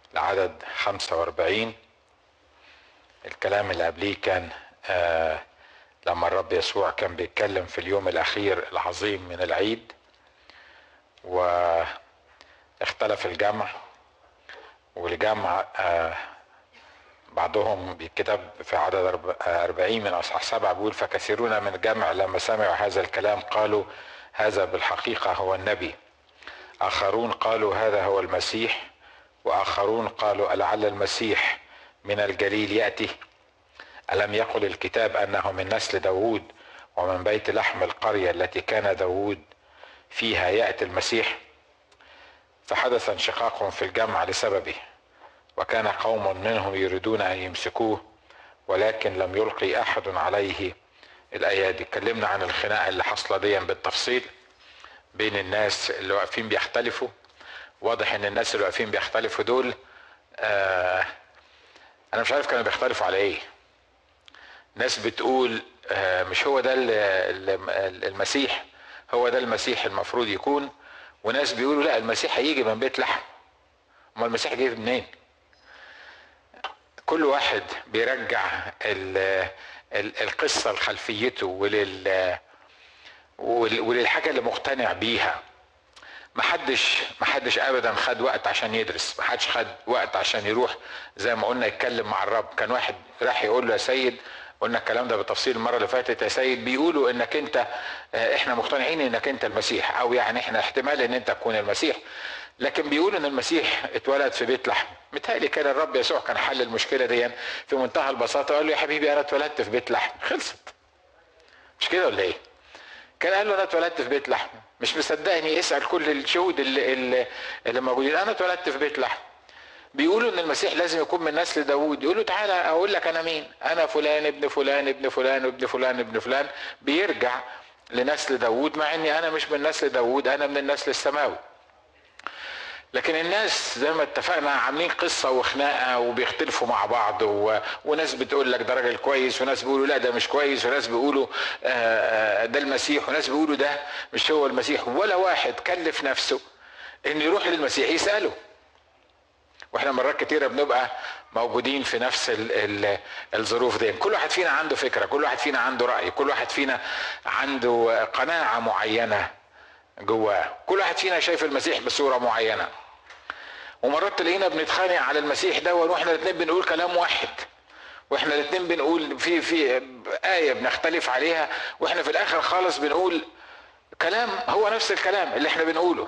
العدد 45 الكلام اللي قبليه كان آه لما الرب يسوع كان بيتكلم في اليوم الاخير العظيم من العيد واختلف الجمع والجمع آه بعضهم بالكتاب في عدد أربعين من أصحاح سبعة بيقول فكثيرون من الجمع لما سمعوا هذا الكلام قالوا هذا بالحقيقة هو النبي آخرون قالوا هذا هو المسيح وآخرون قالوا لعل المسيح من الجليل يأتي ألم يقل الكتاب أنه من نسل داود ومن بيت لحم القرية التي كان داود فيها يأتي المسيح فحدث انشقاق في الجمع لسببه وكان قوم منهم يريدون أن يمسكوه ولكن لم يلقي أحد عليه الأيادي اتكلمنا عن الخناقة اللي حصلة دي بالتفصيل بين الناس اللي واقفين بيختلفوا واضح ان الناس اللي واقفين بيختلفوا دول آه انا مش عارف كانوا بيختلفوا على ايه ناس بتقول آه مش هو ده المسيح هو ده المسيح المفروض يكون وناس بيقولوا لا المسيح هيجي من بيت لحم امال المسيح جاي منين كل واحد بيرجع ال ال القصة لخلفيته ولل وللحاجة اللي مقتنع بيها محدش محدش ابدا خد وقت عشان يدرس محدش خد وقت عشان يروح زي ما قلنا يتكلم مع الرب كان واحد راح يقول له يا سيد قلنا الكلام ده بالتفصيل المره اللي فاتت يا سيد بيقولوا انك انت احنا مقتنعين انك انت المسيح او يعني احنا احتمال ان انت تكون المسيح لكن بيقولوا ان المسيح اتولد في بيت لحم متهيألي كان الرب يسوع كان حل المشكله دي في منتهى البساطه قال له يا حبيبي انا اتولدت في بيت لحم خلصت مش كده ولا ايه كان قال له انا اتولدت في بيت لحم مش مصدقني اسال كل الشهود اللي, اللي, اللي موجودين انا اتولدت في بيت لحم بيقولوا ان المسيح لازم يكون من نسل داوود يقول له تعالى اقول لك انا مين انا فلان ابن فلان ابن فلان ابن فلان ابن فلان بيرجع لنسل داوود مع اني انا مش من نسل داوود انا من النسل السماوي لكن الناس زي ما اتفقنا عاملين قصة وخناقة وبيختلفوا مع بعض و... وناس بتقول لك ده راجل كويس وناس بيقولوا لا ده مش كويس وناس بيقولوا آه ده المسيح وناس بيقولوا ده مش هو المسيح ولا واحد كلف نفسه انه يروح للمسيح يسأله واحنا مرات كتيرة بنبقى موجودين في نفس ال ال الظروف دي كل واحد فينا عنده فكرة كل واحد فينا عنده رأي كل واحد فينا عنده قناعة معينة جواه كل واحد فينا شايف المسيح بصورة معينة ومرات تلاقينا بنتخانق على المسيح ده واحنا الاثنين بنقول كلام واحد واحنا الاثنين بنقول في في آية بنختلف عليها واحنا في الآخر خالص بنقول كلام هو نفس الكلام اللي احنا بنقوله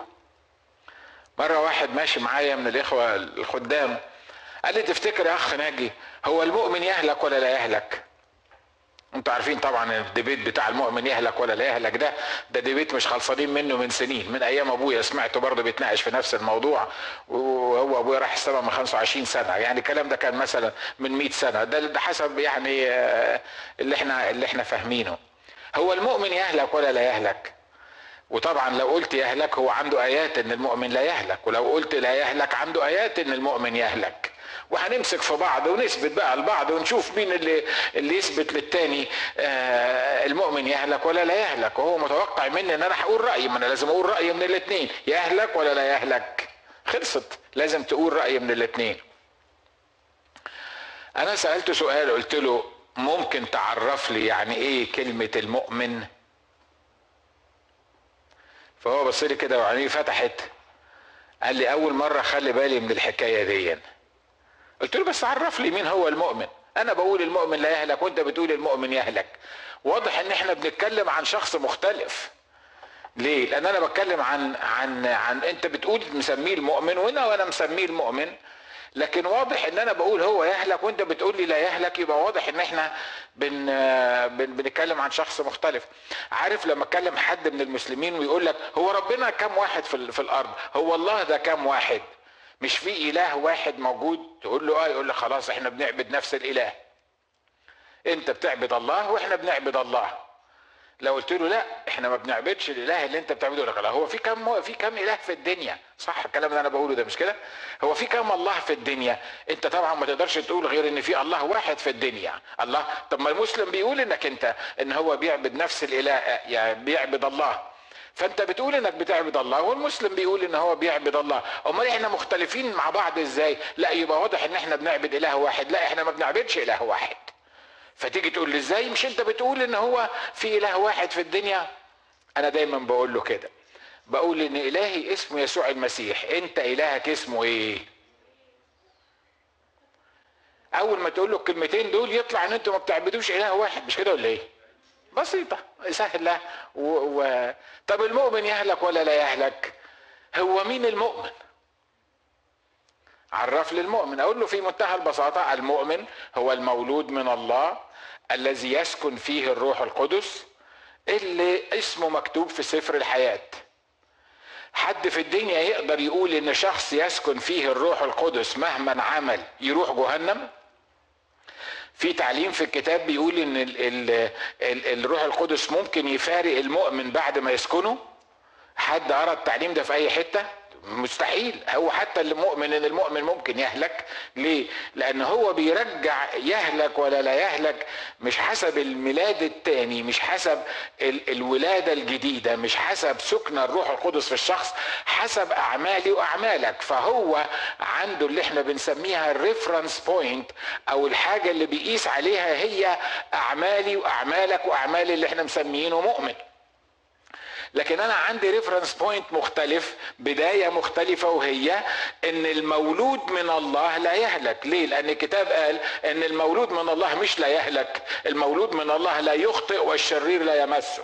مرة واحد ماشي معايا من الإخوة الخدام قال لي تفتكر يا أخ ناجي هو المؤمن يهلك ولا لا يهلك؟ انتوا عارفين طبعا الديبيت بتاع المؤمن يهلك ولا لا يهلك ده ده ديبيت مش خلصانين منه من سنين من ايام ابويا سمعته برضه بيتناقش في نفس الموضوع وهو ابويا راح السماء من 25 سنه يعني الكلام ده كان مثلا من 100 سنه ده, ده حسب يعني اللي احنا اللي احنا فاهمينه هو المؤمن يهلك ولا لا يهلك وطبعا لو قلت يهلك هو عنده ايات ان المؤمن لا يهلك ولو قلت لا يهلك عنده ايات ان المؤمن يهلك وهنمسك في بعض ونثبت بقى لبعض ونشوف مين اللي اللي يثبت للتاني آه المؤمن يهلك ولا لا يهلك وهو متوقع مني ان انا هقول رايي ما انا لازم اقول رايي من الاثنين يهلك ولا لا يهلك خلصت لازم تقول رايي من الاثنين انا سالته سؤال قلت له ممكن تعرف لي يعني ايه كلمه المؤمن فهو بص لي كده وعينيه فتحت قال لي اول مره خلي بالي من الحكايه دي قلت له بس عرف لي مين هو المؤمن انا بقول المؤمن لا يهلك وانت بتقول المؤمن يهلك واضح ان احنا بنتكلم عن شخص مختلف ليه لان انا بتكلم عن عن عن انت بتقول مسميه المؤمن وانا وانا مسميه المؤمن لكن واضح ان انا بقول هو يهلك وانت بتقول لي لا يهلك يبقى واضح ان احنا بن بن بنتكلم عن شخص مختلف عارف لما اتكلم حد من المسلمين ويقول لك هو ربنا كم واحد في, في الارض هو الله ده كم واحد مش في اله واحد موجود تقول له اه يقول لك خلاص احنا بنعبد نفس الاله انت بتعبد الله واحنا بنعبد الله لو قلت له لا احنا ما بنعبدش الاله اللي انت بتعبده لك لا هو في كم في كم اله في الدنيا صح الكلام اللي انا بقوله ده مش كده هو في كم الله في الدنيا انت طبعا ما تقدرش تقول غير ان في الله واحد في الدنيا الله طب ما المسلم بيقول انك انت ان هو بيعبد نفس الاله يعني بيعبد الله فانت بتقول انك بتعبد الله والمسلم بيقول ان هو بيعبد الله امال احنا مختلفين مع بعض ازاي لا يبقى واضح ان احنا بنعبد اله واحد لا احنا ما بنعبدش اله واحد فتيجي تقول لي ازاي مش انت بتقول ان هو في اله واحد في الدنيا انا دايما بقول له كده بقول ان الهي اسمه يسوع المسيح انت الهك اسمه ايه اول ما تقول له الكلمتين دول يطلع ان انتوا ما بتعبدوش اله واحد مش كده ولا ايه بسيطة سهلة و... و... طب المؤمن يهلك ولا لا يهلك هو مين المؤمن عرف لي المؤمن اقول له في منتهى البساطة المؤمن هو المولود من الله الذي يسكن فيه الروح القدس اللي اسمه مكتوب في سفر الحياة حد في الدنيا يقدر يقول ان شخص يسكن فيه الروح القدس مهما عمل يروح جهنم في تعليم في الكتاب بيقول ان ال ال ال الروح القدس ممكن يفارق المؤمن بعد ما يسكنه حد قرا التعليم ده في اي حته مستحيل هو حتى المؤمن ان المؤمن ممكن يهلك ليه لان هو بيرجع يهلك ولا لا يهلك مش حسب الميلاد الثاني مش حسب ال الولاده الجديده مش حسب سكن الروح القدس في الشخص حسب اعمالي واعمالك فهو عنده اللي احنا بنسميها الريفرنس بوينت او الحاجه اللي بيقيس عليها هي اعمالي واعمالك واعمال اللي احنا مسميينه مؤمن لكن انا عندي ريفرنس بوينت مختلف بدايه مختلفه وهي ان المولود من الله لا يهلك ليه لان الكتاب قال ان المولود من الله مش لا يهلك المولود من الله لا يخطئ والشرير لا يمسه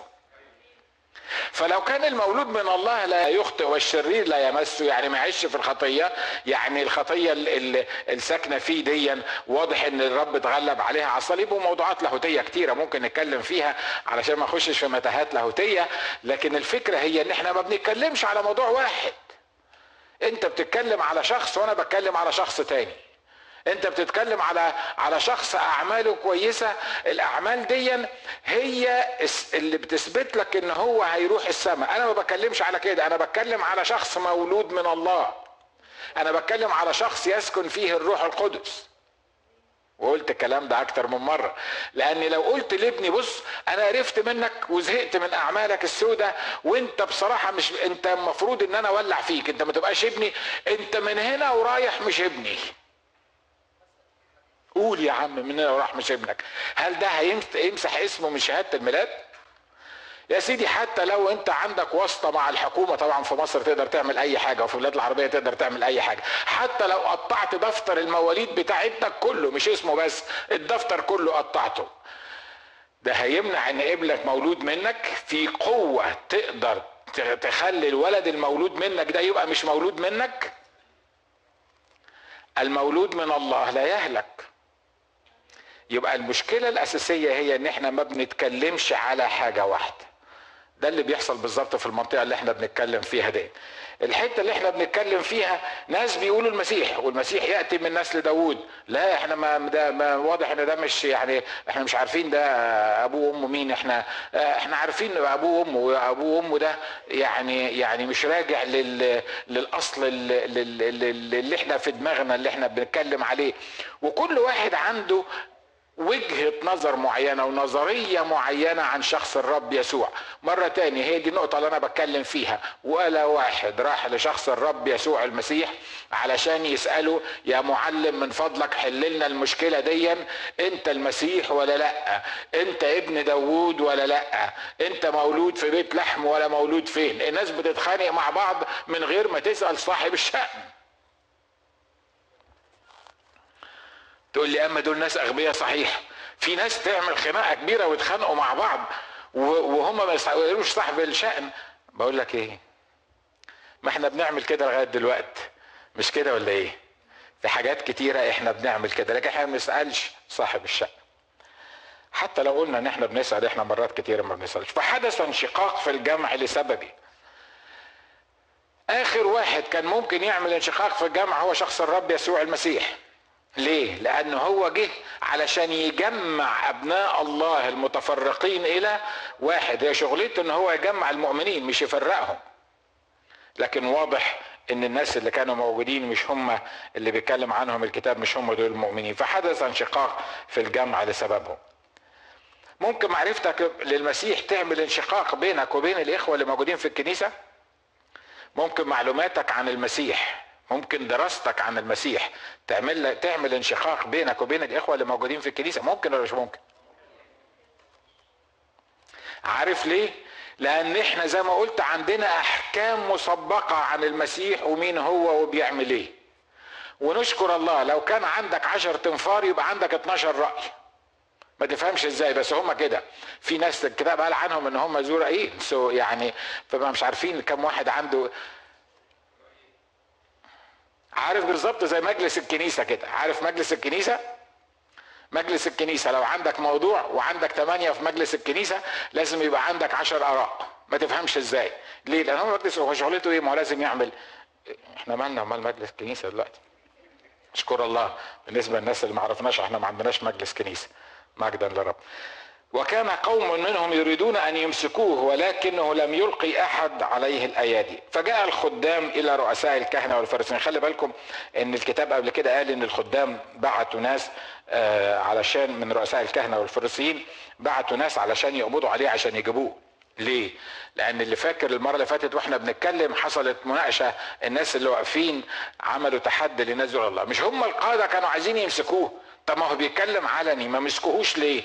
فلو كان المولود من الله لا يخطئ والشرير لا يمسه يعني ما يعيش في الخطيه يعني الخطيه الساكنه فيه ديا واضح ان الرب اتغلب عليها على الصليب وموضوعات لاهوتيه كتيره ممكن نتكلم فيها علشان ما اخشش في متاهات لاهوتيه لكن الفكره هي ان احنا ما بنتكلمش على موضوع واحد انت بتتكلم على شخص وانا بتكلم على شخص تاني انت بتتكلم على على شخص اعماله كويسه الاعمال دي هي اللي بتثبت لك ان هو هيروح السماء انا ما بتكلمش على كده انا بتكلم على شخص مولود من الله انا بتكلم على شخص يسكن فيه الروح القدس وقلت الكلام ده اكتر من مره لاني لو قلت لابني بص انا عرفت منك وزهقت من اعمالك السوداء وانت بصراحه مش انت المفروض ان انا اولع فيك انت ما تبقاش ابني انت من هنا ورايح مش ابني قول يا عم من هنا وراح مش ابنك هل ده هيمسح اسمه من شهاده الميلاد يا سيدي حتى لو انت عندك واسطة مع الحكومة طبعا في مصر تقدر تعمل اي حاجة وفي البلاد العربية تقدر تعمل اي حاجة حتى لو قطعت دفتر المواليد بتاع ابنك كله مش اسمه بس الدفتر كله قطعته ده هيمنع ان ابنك مولود منك في قوة تقدر تخلي الولد المولود منك ده يبقى مش مولود منك المولود من الله لا يهلك يبقى المشكلة الأساسية هي إن إحنا ما بنتكلمش على حاجة واحدة ده اللي بيحصل بالظبط في المنطقة اللي إحنا بنتكلم فيها دي الحتة اللي إحنا بنتكلم فيها ناس بيقولوا المسيح والمسيح يأتي من نسل داوود لا إحنا ما ده ما واضح إن ده مش يعني إحنا مش عارفين ده أبوه وأمه مين إحنا إحنا عارفين أبوه وأمه وأبوه وأمه ده يعني يعني مش راجع لل للأصل اللي, اللي إحنا في دماغنا اللي إحنا بنتكلم عليه وكل واحد عنده وجهة نظر معينة ونظرية معينة عن شخص الرب يسوع مرة تاني هي دي النقطة اللي أنا بتكلم فيها ولا واحد راح لشخص الرب يسوع المسيح علشان يسأله يا معلم من فضلك حللنا المشكلة ديا أنت المسيح ولا لأ أنت ابن داوود ولا لأ أنت مولود في بيت لحم ولا مولود فين الناس بتتخانق مع بعض من غير ما تسأل صاحب الشأن تقول لي اما دول ناس اغبياء صحيح في ناس تعمل خناقه كبيره ويتخانقوا مع بعض وهم ما يسالوش صاحب الشأن بقول لك ايه ما احنا بنعمل كده لغايه دلوقتي مش كده ولا ايه في حاجات كتيره احنا بنعمل كده لكن احنا ما بنسالش صاحب الشأن حتى لو قلنا ان احنا بنسال احنا مرات كتيره ما بنسالش فحدث انشقاق في الجمع لسببي اخر واحد كان ممكن يعمل انشقاق في الجمع هو شخص الرب يسوع المسيح ليه؟ لأنه هو جه علشان يجمع أبناء الله المتفرقين إلى واحد هي شغلته إن هو يجمع المؤمنين مش يفرقهم لكن واضح ان الناس اللي كانوا موجودين مش هم اللي بيتكلم عنهم الكتاب مش هم دول المؤمنين فحدث انشقاق في الجمع لسببهم ممكن معرفتك للمسيح تعمل انشقاق بينك وبين الاخوه اللي موجودين في الكنيسه ممكن معلوماتك عن المسيح ممكن دراستك عن المسيح تعمل تعمل انشقاق بينك وبين الاخوه اللي موجودين في الكنيسه ممكن ولا مش ممكن عارف ليه لان احنا زي ما قلت عندنا احكام مسبقه عن المسيح ومين هو وبيعمل ايه ونشكر الله لو كان عندك عشر تنفار يبقى عندك 12 رأي ما تفهمش ازاي بس هم كده في ناس الكتاب قال عنهم ان هم زرعين سو يعني فما مش عارفين كم واحد عنده عارف بالظبط زي مجلس الكنيسه كده عارف مجلس الكنيسه مجلس الكنيسة لو عندك موضوع وعندك ثمانية في مجلس الكنيسة لازم يبقى عندك عشر آراء ما تفهمش ازاي ليه لأن هو مجلس هو شغلته ايه ما هو لازم يعمل احنا مالنا ومال مجلس الكنيسة دلوقتي اشكر الله بالنسبة للناس اللي ما عرفناش احنا ما عندناش مجلس كنيسة مجدا لرب وكان قوم منهم يريدون ان يمسكوه ولكنه لم يلقي احد عليه الايادي فجاء الخدام الى رؤساء الكهنه والفريسيين خلي بالكم ان الكتاب قبل كده قال ان الخدام بعتوا ناس آه علشان من رؤساء الكهنه والفريسيين بعتوا ناس علشان يقبضوا عليه عشان يجيبوه ليه؟ لأن اللي فاكر المرة اللي فاتت واحنا بنتكلم حصلت مناقشة الناس اللي واقفين عملوا تحدي لنزل الله، مش هم القادة كانوا عايزين يمسكوه، طب ما هو بيتكلم علني ما مسكوهوش ليه؟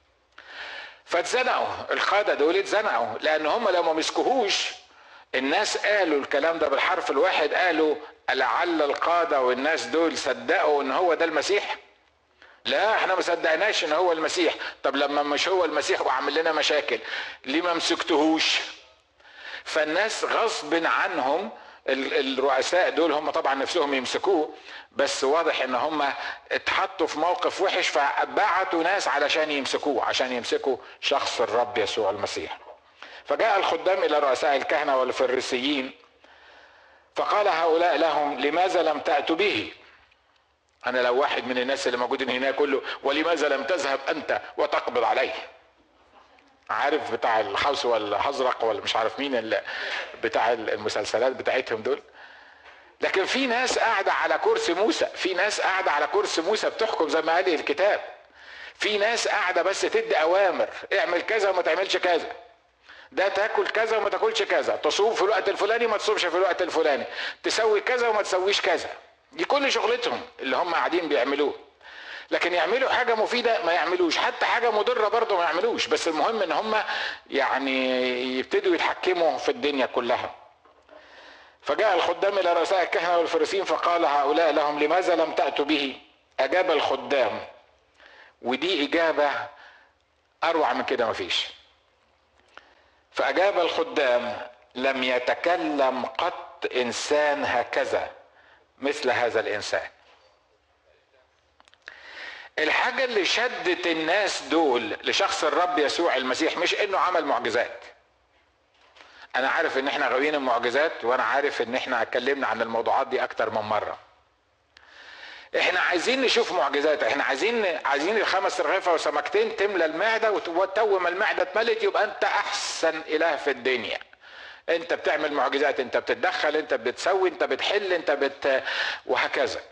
فاتزنقوا القادة دول اتزنقوا لأن هم لو ما مسكوهوش الناس قالوا الكلام ده بالحرف الواحد قالوا لعل القادة والناس دول صدقوا ان هو ده المسيح لا احنا ما صدقناش ان هو المسيح طب لما مش هو المسيح وعمل لنا مشاكل ليه ما مسكتهوش فالناس غصب عنهم الرؤساء دول هم طبعا نفسهم يمسكوه بس واضح ان هم اتحطوا في موقف وحش فبعتوا ناس علشان يمسكوه عشان يمسكوا شخص الرب يسوع المسيح فجاء الخدام الى رؤساء الكهنه والفريسيين فقال هؤلاء لهم لماذا لم تأتوا به انا لو واحد من الناس اللي موجودين هنا كله ولماذا لم تذهب انت وتقبض عليه عارف بتاع الحوس والهزرق ولا مش عارف مين اللي بتاع المسلسلات بتاعتهم دول لكن في ناس قاعدة على كرسي موسى في ناس قاعدة على كرسي موسى بتحكم زي ما قال الكتاب في ناس قاعدة بس تدي أوامر اعمل كذا وما تعملش كذا ده تاكل كذا وما تاكلش كذا تصوم في الوقت الفلاني ما تصومش في الوقت الفلاني تسوي كذا وما تسويش كذا دي كل شغلتهم اللي هم قاعدين بيعملوه لكن يعملوا حاجة مفيدة ما يعملوش حتى حاجة مضرة برضه ما يعملوش بس المهم ان هم يعني يبتدوا يتحكموا في الدنيا كلها فجاء الخدام الى رؤساء الكهنة والفريسين فقال هؤلاء لهم لماذا لم تأتوا به اجاب الخدام ودي اجابة اروع من كده مفيش فاجاب الخدام لم يتكلم قط انسان هكذا مثل هذا الانسان الحاجة اللي شدت الناس دول لشخص الرب يسوع المسيح مش انه عمل معجزات انا عارف ان احنا غاويين المعجزات وانا عارف ان احنا اتكلمنا عن الموضوعات دي اكتر من مرة احنا عايزين نشوف معجزات احنا عايزين عايزين الخمس رغيفة وسمكتين تملى المعدة وتو ما المعدة اتملت يبقى انت احسن اله في الدنيا انت بتعمل معجزات انت بتتدخل انت بتسوي انت بتحل انت بت وهكذا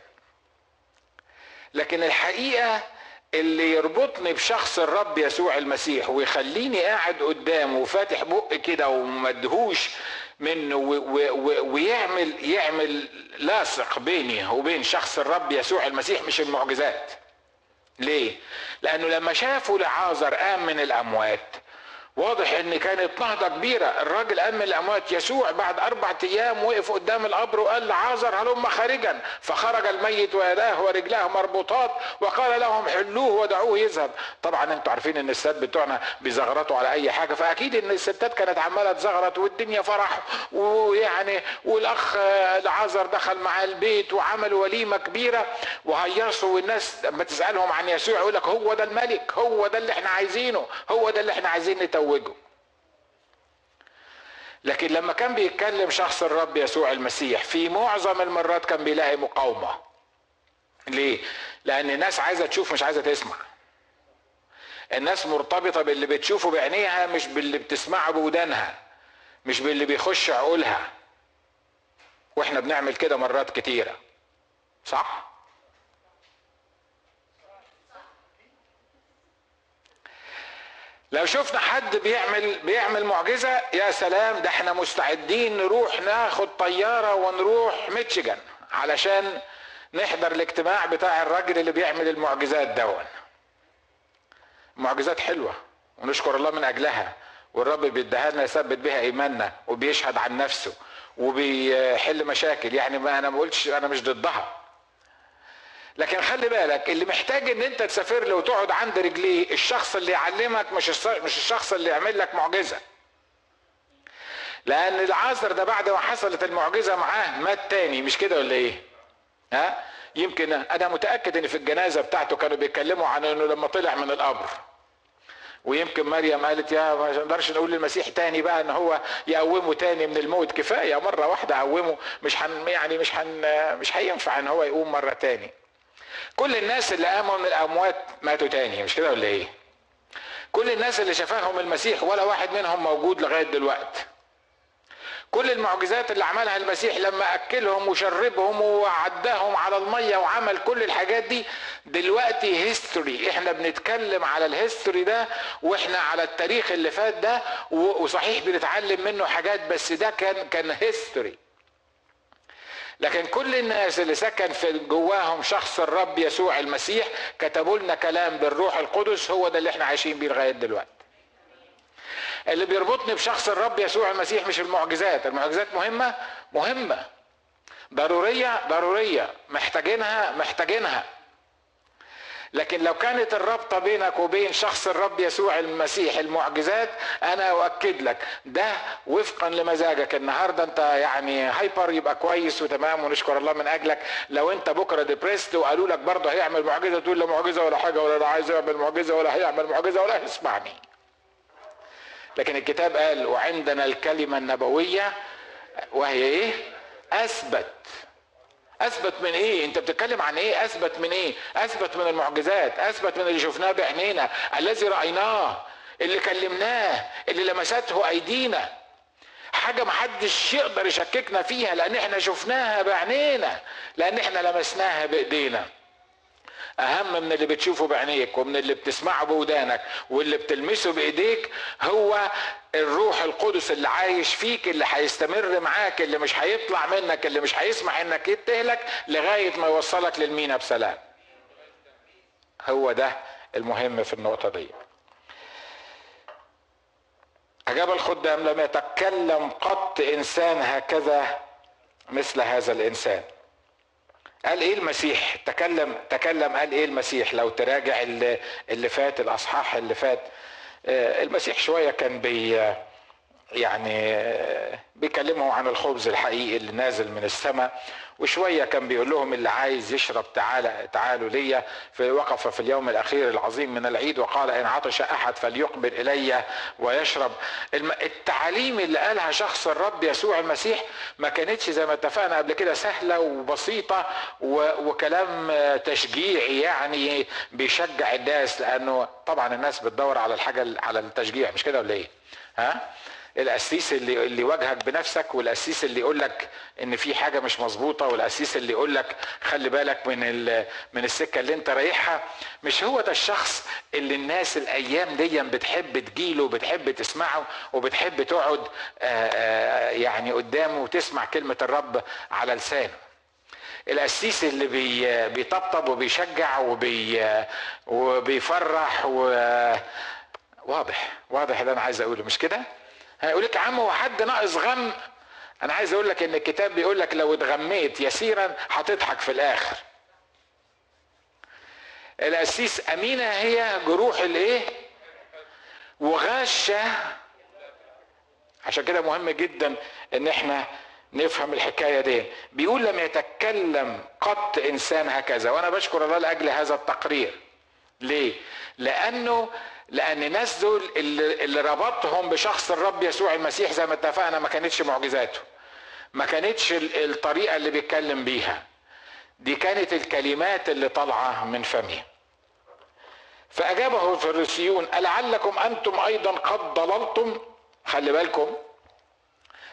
لكن الحقيقه اللي يربطني بشخص الرب يسوع المسيح ويخليني قاعد قدامه وفاتح بق كده ومدهوش منه ويعمل يعمل لاصق بيني وبين شخص الرب يسوع المسيح مش المعجزات ليه لانه لما شافوا لعازر قام من الاموات واضح ان كانت نهضة كبيرة الراجل قام من الاموات يسوع بعد اربع ايام وقف قدام القبر وقال لعازر هلم خارجا فخرج الميت ويداه ورجلاه مربوطات وقال لهم حلوه ودعوه يذهب طبعا انتوا عارفين ان الستات بتوعنا بيزغرطوا على اي حاجة فاكيد ان الستات كانت عمالة تزغرط والدنيا فرح ويعني والاخ لعازر دخل معاه البيت وعملوا وليمة كبيرة وهيصوا والناس لما تسألهم عن يسوع يقول لك هو ده الملك هو ده اللي احنا عايزينه هو ده اللي احنا عايزين نتوجه يتوجوا لكن لما كان بيتكلم شخص الرب يسوع المسيح في معظم المرات كان بيلاقي مقاومة ليه؟ لأن الناس عايزة تشوف مش عايزة تسمع الناس مرتبطة باللي بتشوفه بعينيها مش باللي بتسمعه بودانها مش باللي بيخش عقولها واحنا بنعمل كده مرات كتيرة صح؟ لو شفنا حد بيعمل بيعمل معجزه يا سلام ده احنا مستعدين نروح ناخد طياره ونروح ميتشيجان علشان نحضر الاجتماع بتاع الراجل اللي بيعمل المعجزات دون معجزات حلوه ونشكر الله من اجلها والرب بيديها لنا يثبت بها ايماننا وبيشهد عن نفسه وبيحل مشاكل يعني ما انا ما قلتش انا مش ضدها لكن خلي بالك اللي محتاج ان انت تسافر له وتقعد عند رجليه الشخص اللي يعلمك مش مش الشخص اللي يعمل لك معجزه لان العازر ده بعد ما حصلت المعجزه معاه مات تاني مش كده ولا ايه ها يمكن انا متاكد ان في الجنازه بتاعته كانوا بيتكلموا عن انه لما طلع من القبر ويمكن مريم قالت يا ما نقدرش نقول للمسيح تاني بقى ان هو يقومه تاني من الموت كفايه مره واحده قومه مش هن يعني مش هن مش هينفع ان هو يقوم مره تاني كل الناس اللي قاموا من الاموات ماتوا تاني مش كده ولا ايه كل الناس اللي شفاهم المسيح ولا واحد منهم موجود لغايه دلوقتي كل المعجزات اللي عملها المسيح لما اكلهم وشربهم وعداهم على الميه وعمل كل الحاجات دي دلوقتي هيستوري احنا بنتكلم على الهيستوري ده واحنا على التاريخ اللي فات ده وصحيح بنتعلم منه حاجات بس ده كان كان هيستوري لكن كل الناس اللي سكن في جواهم شخص الرب يسوع المسيح كتبوا لنا كلام بالروح القدس هو ده اللي احنا عايشين بيه لغايه دلوقتي اللي بيربطني بشخص الرب يسوع المسيح مش المعجزات المعجزات مهمة مهمة ضرورية ضرورية محتاجينها محتاجينها لكن لو كانت الرابطة بينك وبين شخص الرب يسوع المسيح المعجزات أنا أؤكد لك ده وفقا لمزاجك النهاردة أنت يعني هايبر يبقى كويس وتمام ونشكر الله من أجلك لو أنت بكرة ديبريست وقالوا لك برضه هيعمل معجزة تقول لا معجزة ولا حاجة ولا عايز يعمل معجزة ولا هيعمل معجزة ولا يسمعني لكن الكتاب قال وعندنا الكلمة النبوية وهي ايه اثبت اثبت من ايه انت بتتكلم عن ايه اثبت من ايه اثبت من المعجزات اثبت من اللي شفناه بعينينا الذي رايناه اللي كلمناه اللي لمسته ايدينا حاجه محدش يقدر يشككنا فيها لان احنا شفناها بعينينا لان احنا لمسناها بايدينا اهم من اللي بتشوفه بعينيك ومن اللي بتسمعه بودانك واللي بتلمسه بايديك هو الروح القدس اللي عايش فيك اللي هيستمر معاك اللي مش هيطلع منك اللي مش هيسمح انك يتهلك لغايه ما يوصلك للمينا بسلام هو ده المهم في النقطه دي أجاب الخدام لم يتكلم قط إنسان هكذا مثل هذا الإنسان قال ايه المسيح تكلم تكلم قال ايه المسيح لو تراجع اللي, اللي فات الاصحاح اللي فات آه، المسيح شويه كان بي يعني آه، بيكلمهم عن الخبز الحقيقي اللي نازل من السماء وشويه كان بيقول لهم اللي عايز يشرب تعالى تعالوا ليا في وقف في اليوم الاخير العظيم من العيد وقال ان عطش احد فليقبل الي ويشرب التعاليم اللي قالها شخص الرب يسوع المسيح ما كانتش زي ما اتفقنا قبل كده سهله وبسيطه وكلام تشجيعي يعني بيشجع الناس لانه طبعا الناس بتدور على الحاجه على التشجيع مش كده ولا ايه؟ ها؟ القسيس اللي اللي يواجهك بنفسك والقسيس اللي يقول لك ان في حاجه مش مظبوطه والقسيس اللي يقول لك خلي بالك من من السكه اللي انت رايحها مش هو ده الشخص اللي الناس الايام دي بتحب تجيله وبتحب تسمعه وبتحب تقعد يعني قدامه وتسمع كلمه الرب على لسانه القسيس اللي بي بيطبطب وبيشجع وبي وبيفرح و واضح واضح اللي انا عايز اقوله مش كده هيقول لك يا عم هو حد ناقص غم انا عايز اقول لك ان الكتاب بيقول لك لو اتغميت يسيرا هتضحك في الاخر القسيس امينه هي جروح الايه وغاشه عشان كده مهم جدا ان احنا نفهم الحكاية دي بيقول لم يتكلم قط إنسان هكذا وأنا بشكر الله لأجل هذا التقرير ليه؟ لأنه لان الناس دول اللي, اللي ربطهم بشخص الرب يسوع المسيح زي ما اتفقنا ما كانتش معجزاته ما كانتش الطريقه اللي بيتكلم بيها دي كانت الكلمات اللي طالعه من فمه فاجابه الفريسيون ألعلكم انتم ايضا قد ضللتم خلي بالكم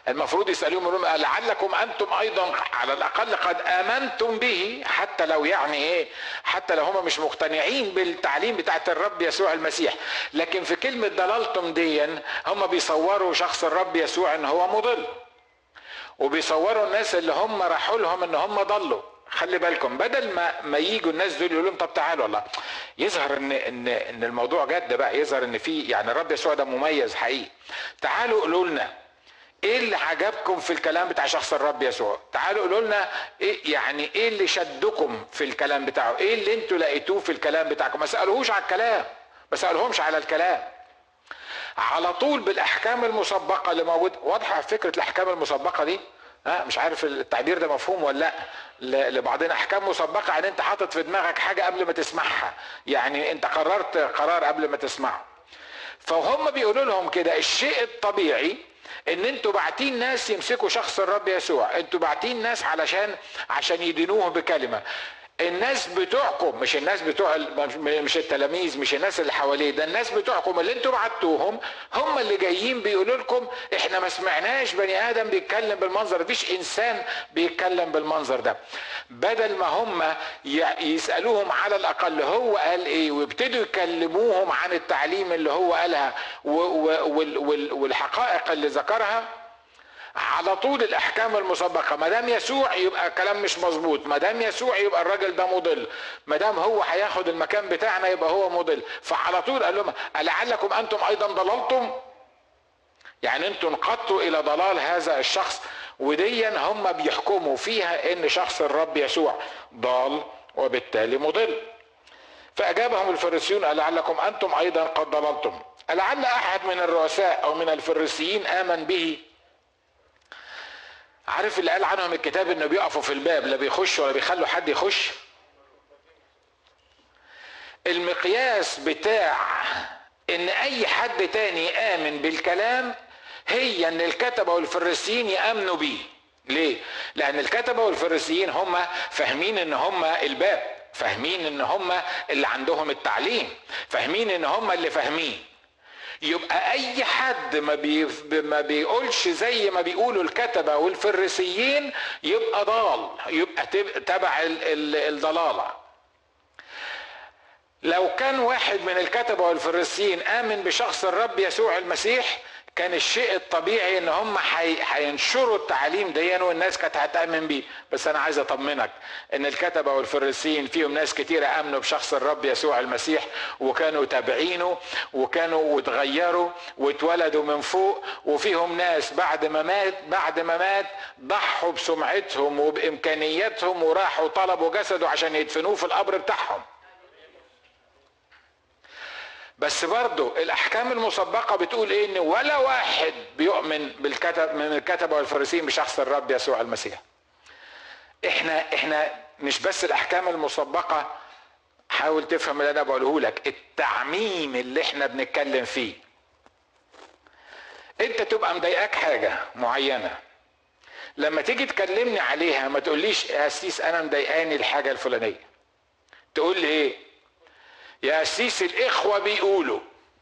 المفروض يسالوهم يقولون لعلكم انتم ايضا على الاقل قد امنتم به حتى لو يعني ايه حتى لو هم مش مقتنعين بالتعليم بتاعت الرب يسوع المسيح لكن في كلمه ضللتم دي هم بيصوروا شخص الرب يسوع ان هو مضل وبيصوروا الناس اللي هم راحوا لهم ان هم ضلوا خلي بالكم بدل ما ما يجوا الناس دول يقولوا لهم طب تعالوا والله يظهر ان ان ان الموضوع جد بقى يظهر ان في يعني الرب يسوع ده مميز حقيقي تعالوا قولوا لنا ايه اللي عجبكم في الكلام بتاع شخص الرب يسوع تعالوا قولوا لنا إيه يعني ايه اللي شدكم في الكلام بتاعه ايه اللي انتوا لقيتوه في الكلام بتاعكم ما سالوهوش على الكلام ما سالهمش على الكلام على طول بالاحكام المسبقه اللي موجود واضحه فكره الاحكام المسبقه دي ها مش عارف التعبير ده مفهوم ولا لا لبعضنا احكام مسبقه يعني انت حاطط في دماغك حاجه قبل ما تسمعها يعني انت قررت قرار قبل ما تسمعه فهم بيقولوا لهم كده الشيء الطبيعي ان انتوا باعتين ناس يمسكوا شخص الرب يسوع انتوا باعتين ناس علشان عشان يدينوه بكلمه الناس بتوعكم مش الناس بتوع مش التلاميذ مش الناس اللي حواليه ده الناس بتوعكم اللي انتوا بعتوهم هم اللي جايين بيقولوا لكم احنا ما سمعناش بني ادم بيتكلم بالمنظر مفيش انسان بيتكلم بالمنظر ده بدل ما هم يسالوهم على الاقل هو قال ايه ويبتدوا يكلموهم عن التعليم اللي هو قالها والحقائق اللي ذكرها على طول الاحكام المسبقه ما دام يسوع يبقى كلام مش مظبوط ما دام يسوع يبقى الراجل ده مضل ما دام هو هياخد المكان بتاعنا يبقى هو مضل فعلى طول قال لهم لعلكم انتم ايضا ضللتم يعني انتم انقضتوا الى ضلال هذا الشخص وديا هم بيحكموا فيها ان شخص الرب يسوع ضال وبالتالي مضل فاجابهم الفريسيون لعلكم انتم ايضا قد ضللتم لعل احد من الرؤساء او من الفريسيين امن به عارف اللي قال عنهم الكتاب انه بيقفوا في الباب لا بيخشوا ولا بيخلوا حد يخش المقياس بتاع ان اي حد تاني يامن بالكلام هي ان الكتبه والفريسيين يامنوا بيه ليه لان الكتبه والفريسيين هم فاهمين ان هم الباب فاهمين ان هم اللي عندهم التعليم فاهمين ان هم اللي فاهمين يبقى اي حد ما, بي ما بيقولش زي ما بيقولوا الكتبه والفريسيين يبقى ضال يبقى تبع الضلاله لو كان واحد من الكتبه والفريسيين امن بشخص الرب يسوع المسيح كان الشيء الطبيعي ان هم هينشروا التعليم دي والناس كانت هتامن بيه بس انا عايز اطمنك ان الكتبه والفريسيين فيهم ناس كتيره امنوا بشخص الرب يسوع المسيح وكانوا تابعينه وكانوا وتغيروا واتولدوا من فوق وفيهم ناس بعد ما مات بعد ما مات ضحوا بسمعتهم وبامكانياتهم وراحوا طلبوا جسده عشان يدفنوه في القبر بتاعهم بس برضو الاحكام المسبقه بتقول ايه ان ولا واحد بيؤمن بالكتب من الكتبه والفريسيين بشخص الرب يسوع المسيح احنا احنا مش بس الاحكام المسبقه حاول تفهم اللي انا بقوله لك التعميم اللي احنا بنتكلم فيه انت تبقى مضايقاك حاجه معينه لما تيجي تكلمني عليها ما تقوليش يا سيس انا مضايقاني الحاجه الفلانيه تقول لي ايه يا أسيس الإخوة بيقولوا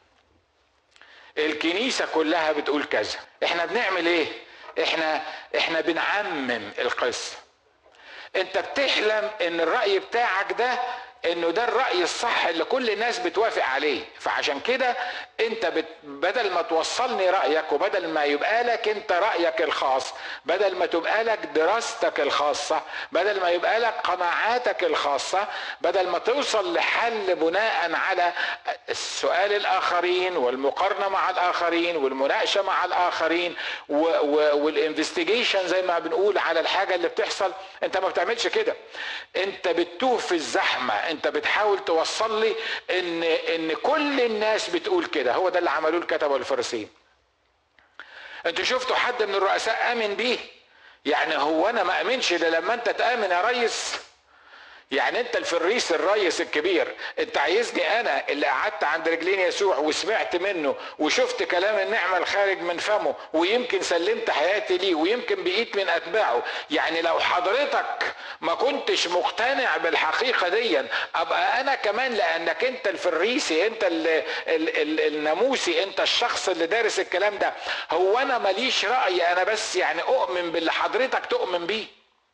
الكنيسة كلها بتقول كذا احنا بنعمل ايه احنا احنا بنعمم القصة انت بتحلم ان الرأي بتاعك ده انه ده الراي الصح اللي كل الناس بتوافق عليه فعشان كده انت بت بدل ما توصلني رايك وبدل ما يبقى لك انت رايك الخاص بدل ما تبقى لك دراستك الخاصه بدل ما يبقى لك قناعاتك الخاصه بدل ما توصل لحل بناء على السؤال الاخرين والمقارنه مع الاخرين والمناقشه مع الاخرين والانفستيجيشن زي ما بنقول على الحاجه اللي بتحصل انت ما بتعملش كده انت بتتوه في الزحمه انت بتحاول توصل لي ان ان كل الناس بتقول كده هو ده اللي عملوه الكتبه والفريسيين انتوا شفتوا حد من الرؤساء امن بيه يعني هو انا ما امنش الا لما انت تامن يا ريس يعني انت الفريس الريس الكبير انت عايزني انا اللي قعدت عند رجلين يسوع وسمعت منه وشفت كلام النعمة الخارج من فمه ويمكن سلمت حياتي ليه ويمكن بقيت من اتباعه يعني لو حضرتك ما كنتش مقتنع بالحقيقة دي ابقى انا كمان لانك انت الفريسي انت ال ال ال الناموسي انت الشخص اللي دارس الكلام ده هو انا ماليش رأي انا بس يعني اؤمن باللي حضرتك تؤمن بيه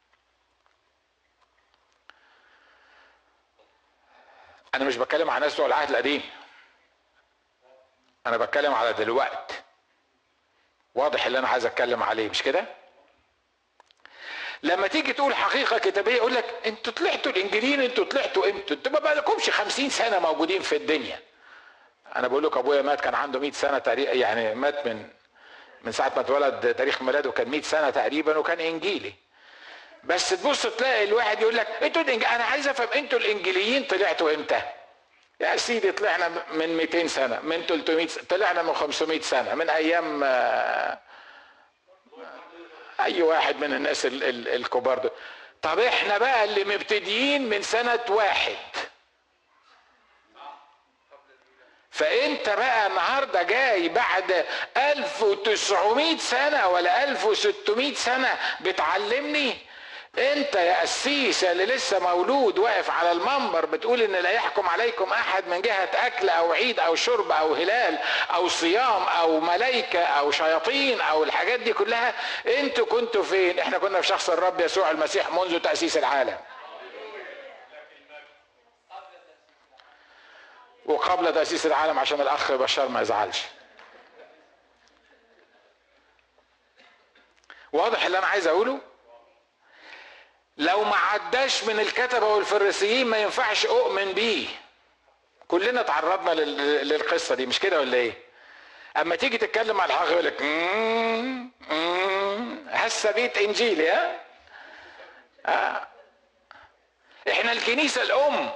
انا مش بتكلم على ناس بتوع العهد القديم انا بتكلم على دلوقت واضح اللي انا عايز اتكلم عليه مش كده لما تيجي تقول حقيقه كتابيه يقول لك انتوا طلعتوا الانجيليين انتوا طلعتوا امتى انتوا ما بقالكمش 50 سنه موجودين في الدنيا انا بقول لك ابويا مات كان عنده 100 سنه تقريبا يعني مات من من ساعه ما اتولد تاريخ ميلاده كان 100 سنه تقريبا وكان انجيلي بس تبص تلاقي الواحد يقول لك انتوا الإنج... انا عايز افهم انتوا الانجليين طلعتوا امتى؟ يا سيدي طلعنا من 200 سنه من 300 سنة. طلعنا من 500 سنه من ايام اي واحد من الناس ال... ال... الكبار دول طب احنا بقى اللي مبتدئين من سنه واحد فانت بقى النهارده جاي بعد 1900 سنه ولا 1600 سنه بتعلمني انت يا قسيس اللي لسه مولود واقف على المنبر بتقول ان لا يحكم عليكم احد من جهه اكل او عيد او شرب او هلال او صيام او ملائكه او شياطين او الحاجات دي كلها انتوا كنتوا فين احنا كنا في شخص الرب يسوع المسيح منذ تاسيس العالم وقبل تاسيس العالم عشان الاخ بشار ما يزعلش واضح اللي انا عايز اقوله لو ما عداش من الكتبه والفريسيين ما ينفعش اؤمن بيه كلنا تعرضنا للقصه دي مش كده ولا ايه اما تيجي تتكلم على الحق يقول لك هسه بيت انجيلي ها آه. احنا الكنيسه الام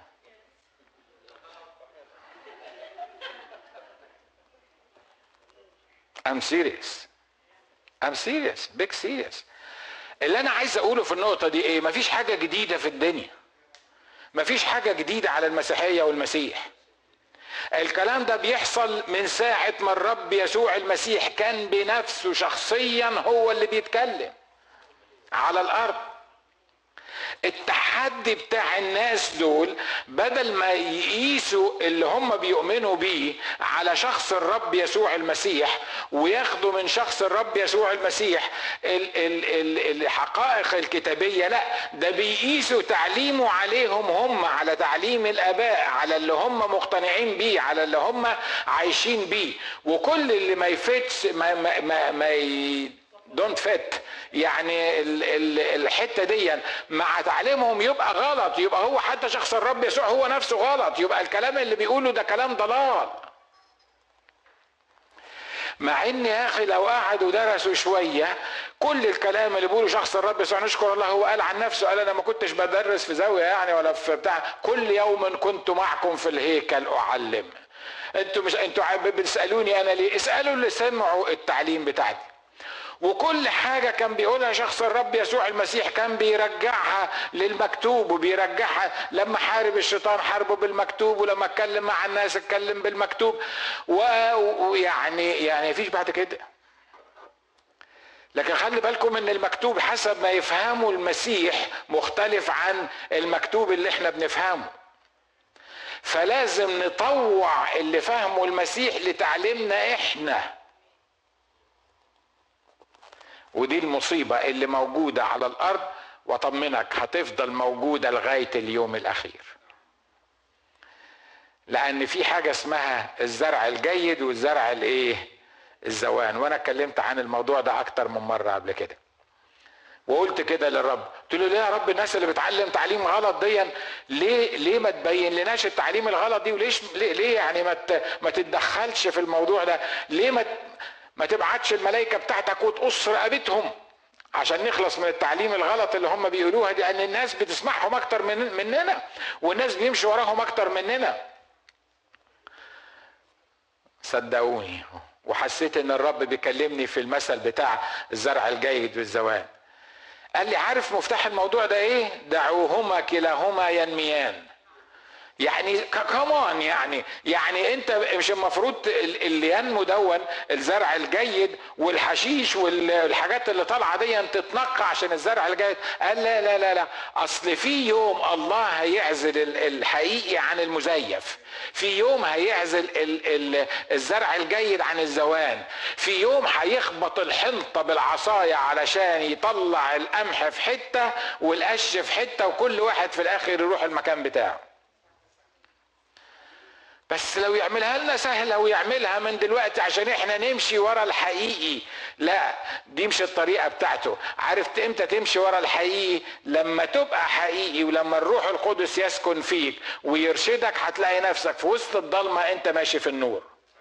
I'm serious I'm serious big serious اللي انا عايز اقوله في النقطة دي ايه مفيش حاجة جديدة في الدنيا مفيش حاجة جديدة على المسيحية والمسيح الكلام ده بيحصل من ساعة ما الرب يسوع المسيح كان بنفسه شخصيا هو اللي بيتكلم على الارض التحدي بتاع الناس دول بدل ما يقيسوا اللي هم بيؤمنوا بيه على شخص الرب يسوع المسيح وياخدوا من شخص الرب يسوع المسيح ال ال ال الحقائق الكتابية لا ده بيقيسوا تعليمه عليهم هم على تعليم الآباء على اللي هم مقتنعين بيه على اللي هم عايشين بيه وكل اللي ما يفتش ما, ما, ما, ما دونت فيت يعني ال ال الحته دي مع تعليمهم يبقى غلط يبقى هو حتى شخص الرب يسوع هو نفسه غلط يبقى الكلام اللي بيقوله ده كلام ضلال مع ان يا اخي لو قعدوا درسوا شويه كل الكلام اللي بيقوله شخص الرب يسوع نشكر الله هو قال عن نفسه قال انا ما كنتش بدرس في زاويه يعني ولا في بتاع كل يوم كنت معكم في الهيكل اعلم انتوا مش انتوا بتسالوني انا ليه اسالوا اللي سمعوا التعليم بتاعتي وكل حاجة كان بيقولها شخص الرب يسوع المسيح كان بيرجعها للمكتوب وبيرجعها لما حارب الشيطان حاربه بالمكتوب ولما اتكلم مع الناس اتكلم بالمكتوب ويعني يعني مفيش بعد كده لكن خلي بالكم ان المكتوب حسب ما يفهمه المسيح مختلف عن المكتوب اللي احنا بنفهمه فلازم نطوع اللي فهمه المسيح لتعليمنا احنا ودي المصيبة اللي موجودة على الأرض وطمنك هتفضل موجودة لغاية اليوم الأخير لأن في حاجة اسمها الزرع الجيد والزرع الإيه؟ الزوان وأنا اتكلمت عن الموضوع ده أكتر من مرة قبل كده وقلت كده للرب قلت له ليه يا رب الناس اللي بتعلم تعليم غلط دي ليه ليه ما تبين لناش التعليم الغلط دي وليش ليه, ليه يعني ما ما تتدخلش في الموضوع ده ليه ما ما تبعتش الملائكة بتاعتك وتقص رقبتهم عشان نخلص من التعليم الغلط اللي هم بيقولوها دي ان الناس بتسمعهم اكتر من مننا والناس بيمشي وراهم اكتر مننا صدقوني وحسيت ان الرب بيكلمني في المثل بتاع الزرع الجيد والزوال قال لي عارف مفتاح الموضوع ده ايه دعوهما كلاهما ينميان يعني كمان يعني يعني انت مش المفروض اللي ينمو دون الزرع الجيد والحشيش والحاجات اللي طالعه دي تتنقى عشان الزرع الجيد قال لا لا لا لا اصل في يوم الله هيعزل الحقيقي عن المزيف في يوم هيعزل الزرع الجيد عن الزوان في يوم هيخبط الحنطه بالعصايه علشان يطلع القمح في حته والقش في حته وكل واحد في الاخر يروح المكان بتاعه بس لو يعملها لنا سهلة ويعملها من دلوقتي عشان احنا نمشي ورا الحقيقي لا دي مش الطريقة بتاعته عرفت امتى تمشي ورا الحقيقي لما تبقى حقيقي ولما الروح القدس يسكن فيك ويرشدك هتلاقي نفسك في وسط الضلمة انت ماشي في النور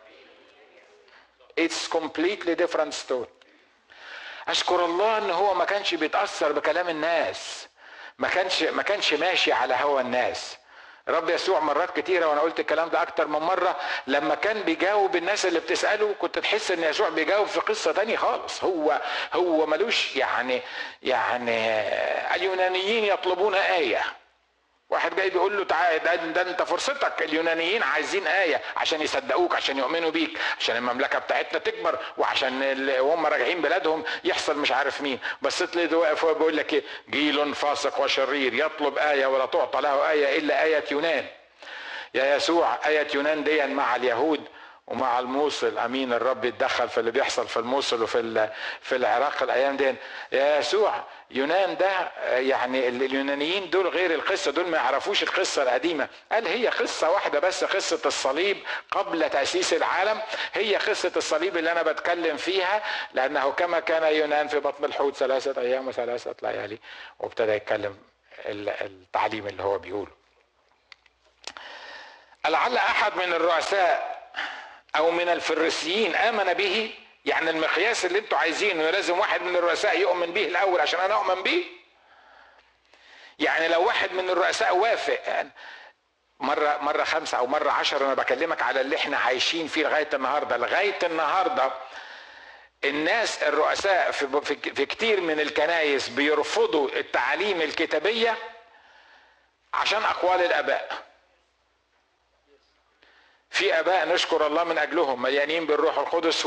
It's completely different story اشكر الله ان هو ما كانش بيتاثر بكلام الناس ما كانش ما كانش ماشي على هوى الناس رب يسوع مرات كتيرة وانا قلت الكلام ده اكتر من مرة لما كان بيجاوب الناس اللي بتسأله كنت تحس ان يسوع بيجاوب في قصة تانية خالص هو هو ملوش يعني يعني اليونانيين يطلبون آية واحد جاي بيقول له تعالى ده, ده انت فرصتك اليونانيين عايزين ايه عشان يصدقوك عشان يؤمنوا بيك عشان المملكه بتاعتنا تكبر وعشان وهم راجعين بلادهم يحصل مش عارف مين بصيت لي واقف بيقول لك ايه جيل فاسق وشرير يطلب ايه ولا تعطى له ايه الا ايه يونان يا يسوع ايه يونان دي مع اليهود ومع الموصل امين الرب يتدخل في اللي بيحصل في الموصل وفي في العراق الايام دي يا يسوع يونان ده يعني اليونانيين دول غير القصه دول ما يعرفوش القصه القديمه قال هي قصه واحده بس قصه الصليب قبل تاسيس العالم هي قصه الصليب اللي انا بتكلم فيها لانه كما كان يونان في بطن الحوت ثلاثه ايام وثلاثه ليالي وابتدى يتكلم التعليم اللي هو بيقوله لعل احد من الرؤساء او من الفريسيين امن به يعني المقياس اللي انتوا عايزينه لازم واحد من الرؤساء يؤمن به الاول عشان انا اؤمن به يعني لو واحد من الرؤساء وافق يعني مرة مرة خمسة أو مرة عشرة أنا بكلمك على اللي إحنا عايشين فيه لغاية النهاردة لغاية النهاردة الناس الرؤساء في, في كتير من الكنايس بيرفضوا التعاليم الكتابية عشان أقوال الآباء في اباء نشكر الله من اجلهم مليانين بالروح القدس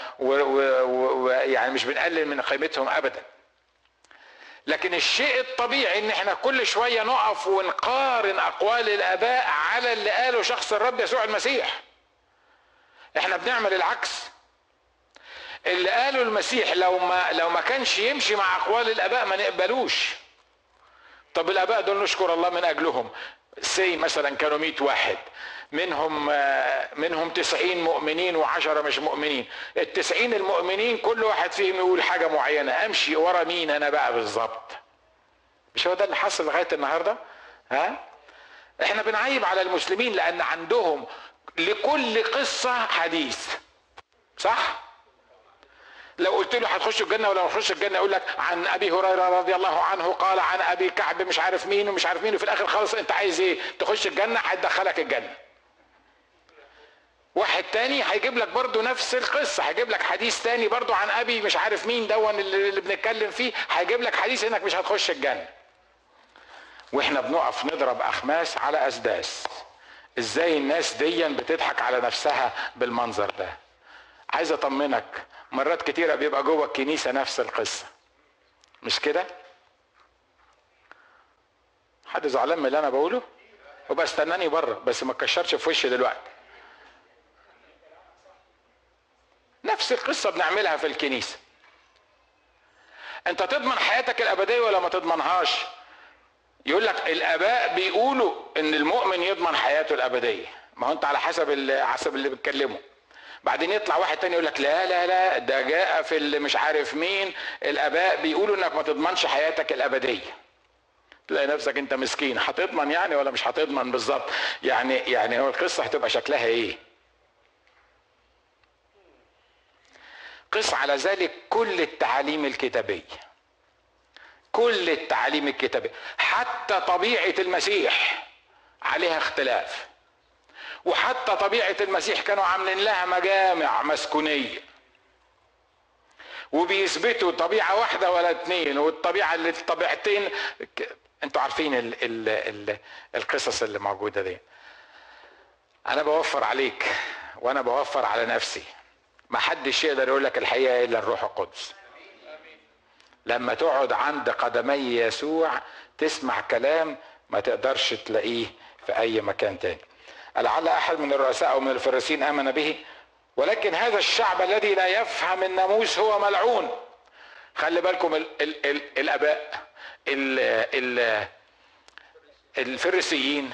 ويعني مش بنقلل من قيمتهم ابدا لكن الشيء الطبيعي ان احنا كل شويه نقف ونقارن اقوال الاباء على اللي قاله شخص الرب يسوع المسيح احنا بنعمل العكس اللي قاله المسيح لو ما لو ما كانش يمشي مع اقوال الاباء ما نقبلوش طب الاباء دول نشكر الله من اجلهم سي مثلا كانوا 100 واحد منهم منهم تسعين مؤمنين وعشرة مش مؤمنين التسعين المؤمنين كل واحد فيهم يقول حاجة معينة امشي ورا مين انا بقى بالظبط مش هو ده اللي حصل لغاية النهاردة ها احنا بنعيب على المسلمين لان عندهم لكل قصة حديث صح لو قلت له هتخش الجنه ولا هتخش الجنه يقول لك عن ابي هريره رضي الله عنه قال عن ابي كعب مش عارف مين ومش عارف مين وفي الاخر خالص انت عايز ايه تخش الجنه هتدخلك الجنه واحد تاني هيجيب لك برضو نفس القصة هيجيب لك حديث تاني برضو عن أبي مش عارف مين دون اللي بنتكلم فيه هيجيب لك حديث إنك مش هتخش الجنة واحنا بنقف نضرب أخماس على أسداس ازاي الناس ديا بتضحك على نفسها بالمنظر ده عايز اطمنك مرات كتيرة بيبقى جوه الكنيسة نفس القصة مش كده حد زعلان من اللي انا بقوله وبقى استناني بره بس ما تكشرش في وشي دلوقتي نفس القصه بنعملها في الكنيسه انت تضمن حياتك الابديه ولا ما تضمنهاش يقول لك الاباء بيقولوا ان المؤمن يضمن حياته الابديه ما هو انت على حسب حسب اللي بتكلمه بعدين يطلع واحد تاني يقول لك لا لا لا ده جاء في اللي مش عارف مين الاباء بيقولوا انك ما تضمنش حياتك الابديه تلاقي نفسك انت مسكين هتضمن يعني ولا مش هتضمن بالظبط يعني يعني هو القصه هتبقى شكلها ايه قس على ذلك كل التعاليم الكتابية كل التعاليم الكتابية حتى طبيعة المسيح عليها اختلاف وحتى طبيعة المسيح كانوا عاملين لها مجامع مسكونية وبيثبتوا طبيعه واحده ولا اتنين والطبيعه اللي الطبيعتين انتوا عارفين ال ال ال القصص اللي موجوده دي انا بوفر عليك وانا بوفر على نفسي ما حدش يقدر يقول لك الحقيقه الا الروح القدس لما تقعد عند قدمي يسوع تسمع كلام ما تقدرش تلاقيه في اي مكان تاني لعل احد من الرؤساء او من الفريسين امن به ولكن هذا الشعب الذي لا يفهم الناموس هو ملعون خلي بالكم ال ال ال الاباء ال ال الفريسيين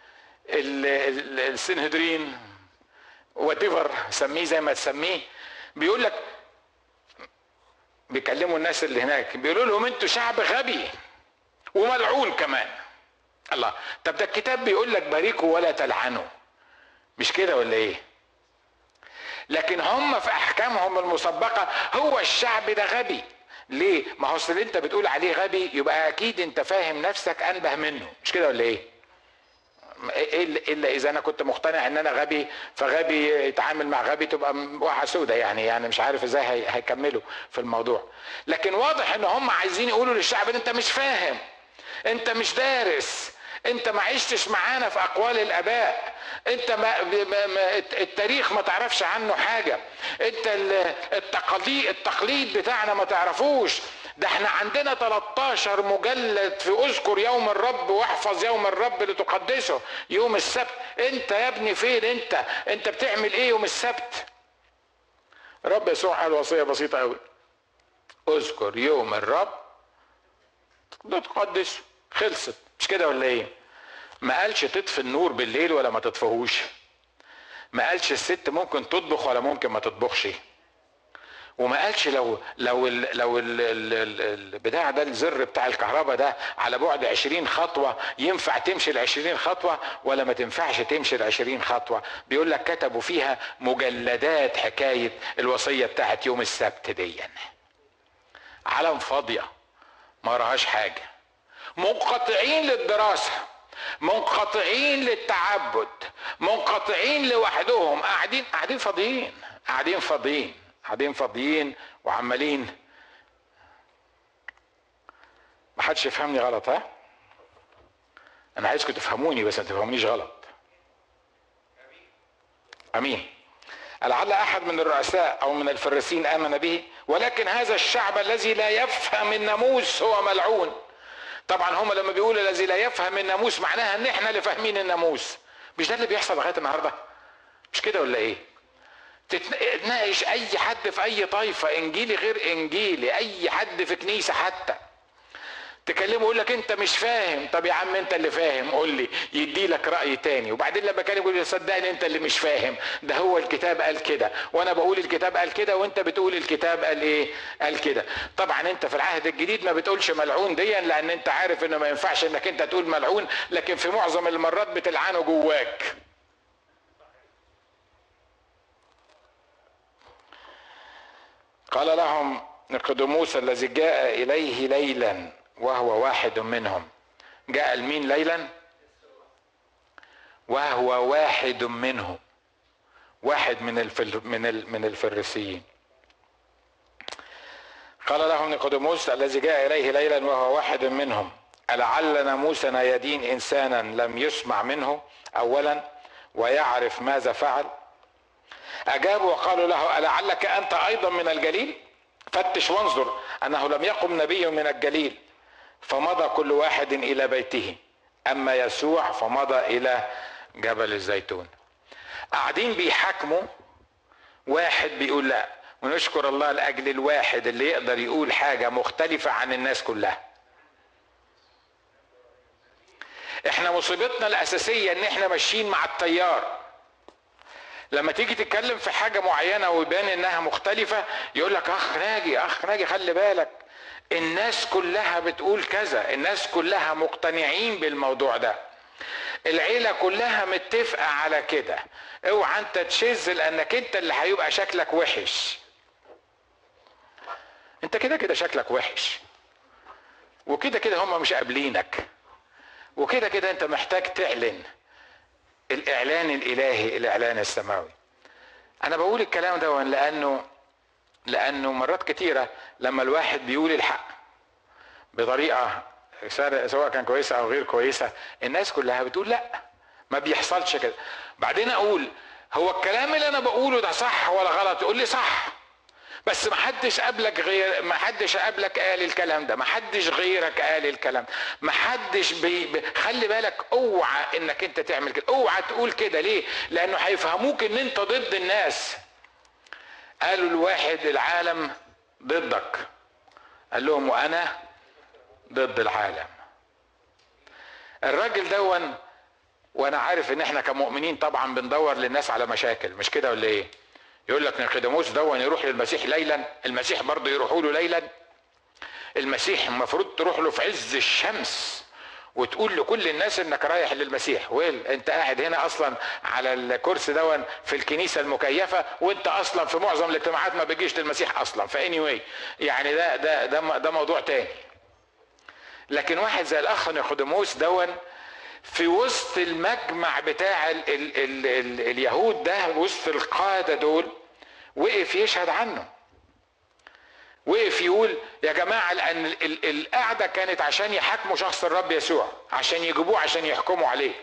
السنهدرين وات سميه زي ما تسميه بيقول لك بيكلموا الناس اللي هناك بيقولوا لهم انتوا شعب غبي وملعون كمان الله طب ده الكتاب بيقول لك باركوا ولا تلعنوا مش كده ولا ايه لكن هم في احكامهم المسبقه هو الشعب ده غبي ليه ما هو اللي انت بتقول عليه غبي يبقى اكيد انت فاهم نفسك انبه منه مش كده ولا ايه الا اذا انا كنت مقتنع ان انا غبي فغبي يتعامل مع غبي تبقى واحه سودة يعني يعني مش عارف ازاي هيكملوا في الموضوع لكن واضح ان هم عايزين يقولوا للشعب انت مش فاهم انت مش دارس انت ما عشتش معانا في اقوال الاباء انت ما ما التاريخ ما تعرفش عنه حاجه انت التقليد التقليد بتاعنا ما تعرفوش ده احنا عندنا 13 مجلد في اذكر يوم الرب واحفظ يوم الرب لتقدسه يوم السبت انت يا ابني فين انت انت بتعمل ايه يوم السبت رب يسوع قال وصيه بسيطه قوي اذكر يوم الرب لتقدسه خلصت مش كده ولا ايه ما قالش تطفي النور بالليل ولا ما تطفيهوش ما قالش الست ممكن تطبخ ولا ممكن ما تطبخش وما قالش لو لو ال لو ال ال البتاع ده الزر بتاع الكهرباء ده على بعد 20 خطوه ينفع تمشي ال 20 خطوه ولا ما تنفعش تمشي ال 20 خطوه بيقول لك كتبوا فيها مجلدات حكايه الوصيه بتاعت يوم السبت دي علم فاضيه ما راهاش حاجه منقطعين للدراسه منقطعين للتعبد منقطعين لوحدهم قاعدين قاعدين فاضيين قاعدين فاضيين قاعدين فاضيين وعمالين ما حدش يفهمني غلط ها انا عايزكم تفهموني بس ما تفهمونيش غلط امين لعل احد من الرؤساء او من الفريسين امن به ولكن هذا الشعب الذي لا يفهم الناموس هو ملعون طبعا هم لما بيقولوا الذي لا يفهم الناموس معناها ان احنا اللي فاهمين الناموس مش ده اللي بيحصل لغايه النهارده مش كده ولا ايه تتناقش اي حد في اي طائفه انجيلي غير انجيلي اي حد في كنيسه حتى تكلمه يقول لك انت مش فاهم طب يا عم انت اللي فاهم قول لي يدي لك راي تاني وبعدين لما كان يقول صدقني انت اللي مش فاهم ده هو الكتاب قال كده وانا بقول الكتاب قال كده وانت بتقول الكتاب قال ايه قال كده طبعا انت في العهد الجديد ما بتقولش ملعون ديا لان انت عارف انه ما ينفعش انك انت تقول ملعون لكن في معظم المرات بتلعنه جواك قال لهم نقدموس الذي جاء اليه ليلا وهو واحد منهم جاء المين ليلا وهو واحد منهم واحد من الفل من ال من الفريسيين قال لهم نيقوديموس الذي جاء اليه ليلا وهو واحد منهم ألعل ناموسنا يدين انسانا لم يسمع منه اولا ويعرف ماذا فعل اجابوا وقالوا له ألعلك انت ايضا من الجليل فتش وانظر انه لم يقم نبي من الجليل فمضى كل واحد الى بيته اما يسوع فمضى الى جبل الزيتون قاعدين بيحاكموا واحد بيقول لا ونشكر الله لاجل الواحد اللي يقدر يقول حاجه مختلفه عن الناس كلها احنا مصيبتنا الاساسيه ان احنا ماشيين مع التيار لما تيجي تتكلم في حاجه معينه ويبان انها مختلفه يقول لك اخ ناجي اخ ناجي خلي بالك الناس كلها بتقول كذا الناس كلها مقتنعين بالموضوع ده العيله كلها متفقه على كده اوعى انت تشذ لانك انت اللي هيبقى شكلك وحش انت كده كده شكلك وحش وكده كده هم مش قابلينك وكده كده انت محتاج تعلن الاعلان الالهي الاعلان السماوي انا بقول الكلام ده لانه لانه مرات كتيره لما الواحد بيقول الحق بطريقه سواء كان كويسه او غير كويسه الناس كلها بتقول لا ما بيحصلش كده بعدين اقول هو الكلام اللي انا بقوله ده صح ولا غلط يقول لي صح بس ما حدش قبلك غير ما حدش قبلك قال الكلام ده ما حدش غيرك قال الكلام ما حدش بي... بي... خلي بالك اوعى انك انت تعمل كده اوعى تقول كده ليه لانه هيفهموك ان انت ضد الناس قالوا الواحد العالم ضدك قال لهم وانا ضد العالم الراجل دون وانا عارف ان احنا كمؤمنين طبعا بندور للناس على مشاكل مش كده ولا ايه يقول لك نيقوديموس دون يروح للمسيح ليلا المسيح برضه يروحوا له ليلا المسيح المفروض تروح له في عز الشمس وتقول لكل الناس انك رايح للمسيح ويل انت قاعد هنا اصلا على الكرسي دون في الكنيسه المكيفه وانت اصلا في معظم الاجتماعات ما بيجيش للمسيح اصلا فاني واي يعني ده ده ده ده موضوع تاني لكن واحد زي الاخ نيقوديموس دون في وسط المجمع بتاع ال ال ال ال اليهود ده وسط القادة دول وقف يشهد عنه وقف يقول يا جماعة لأن القعدة كانت عشان يحاكموا شخص الرب يسوع عشان يجيبوه عشان يحكموا عليه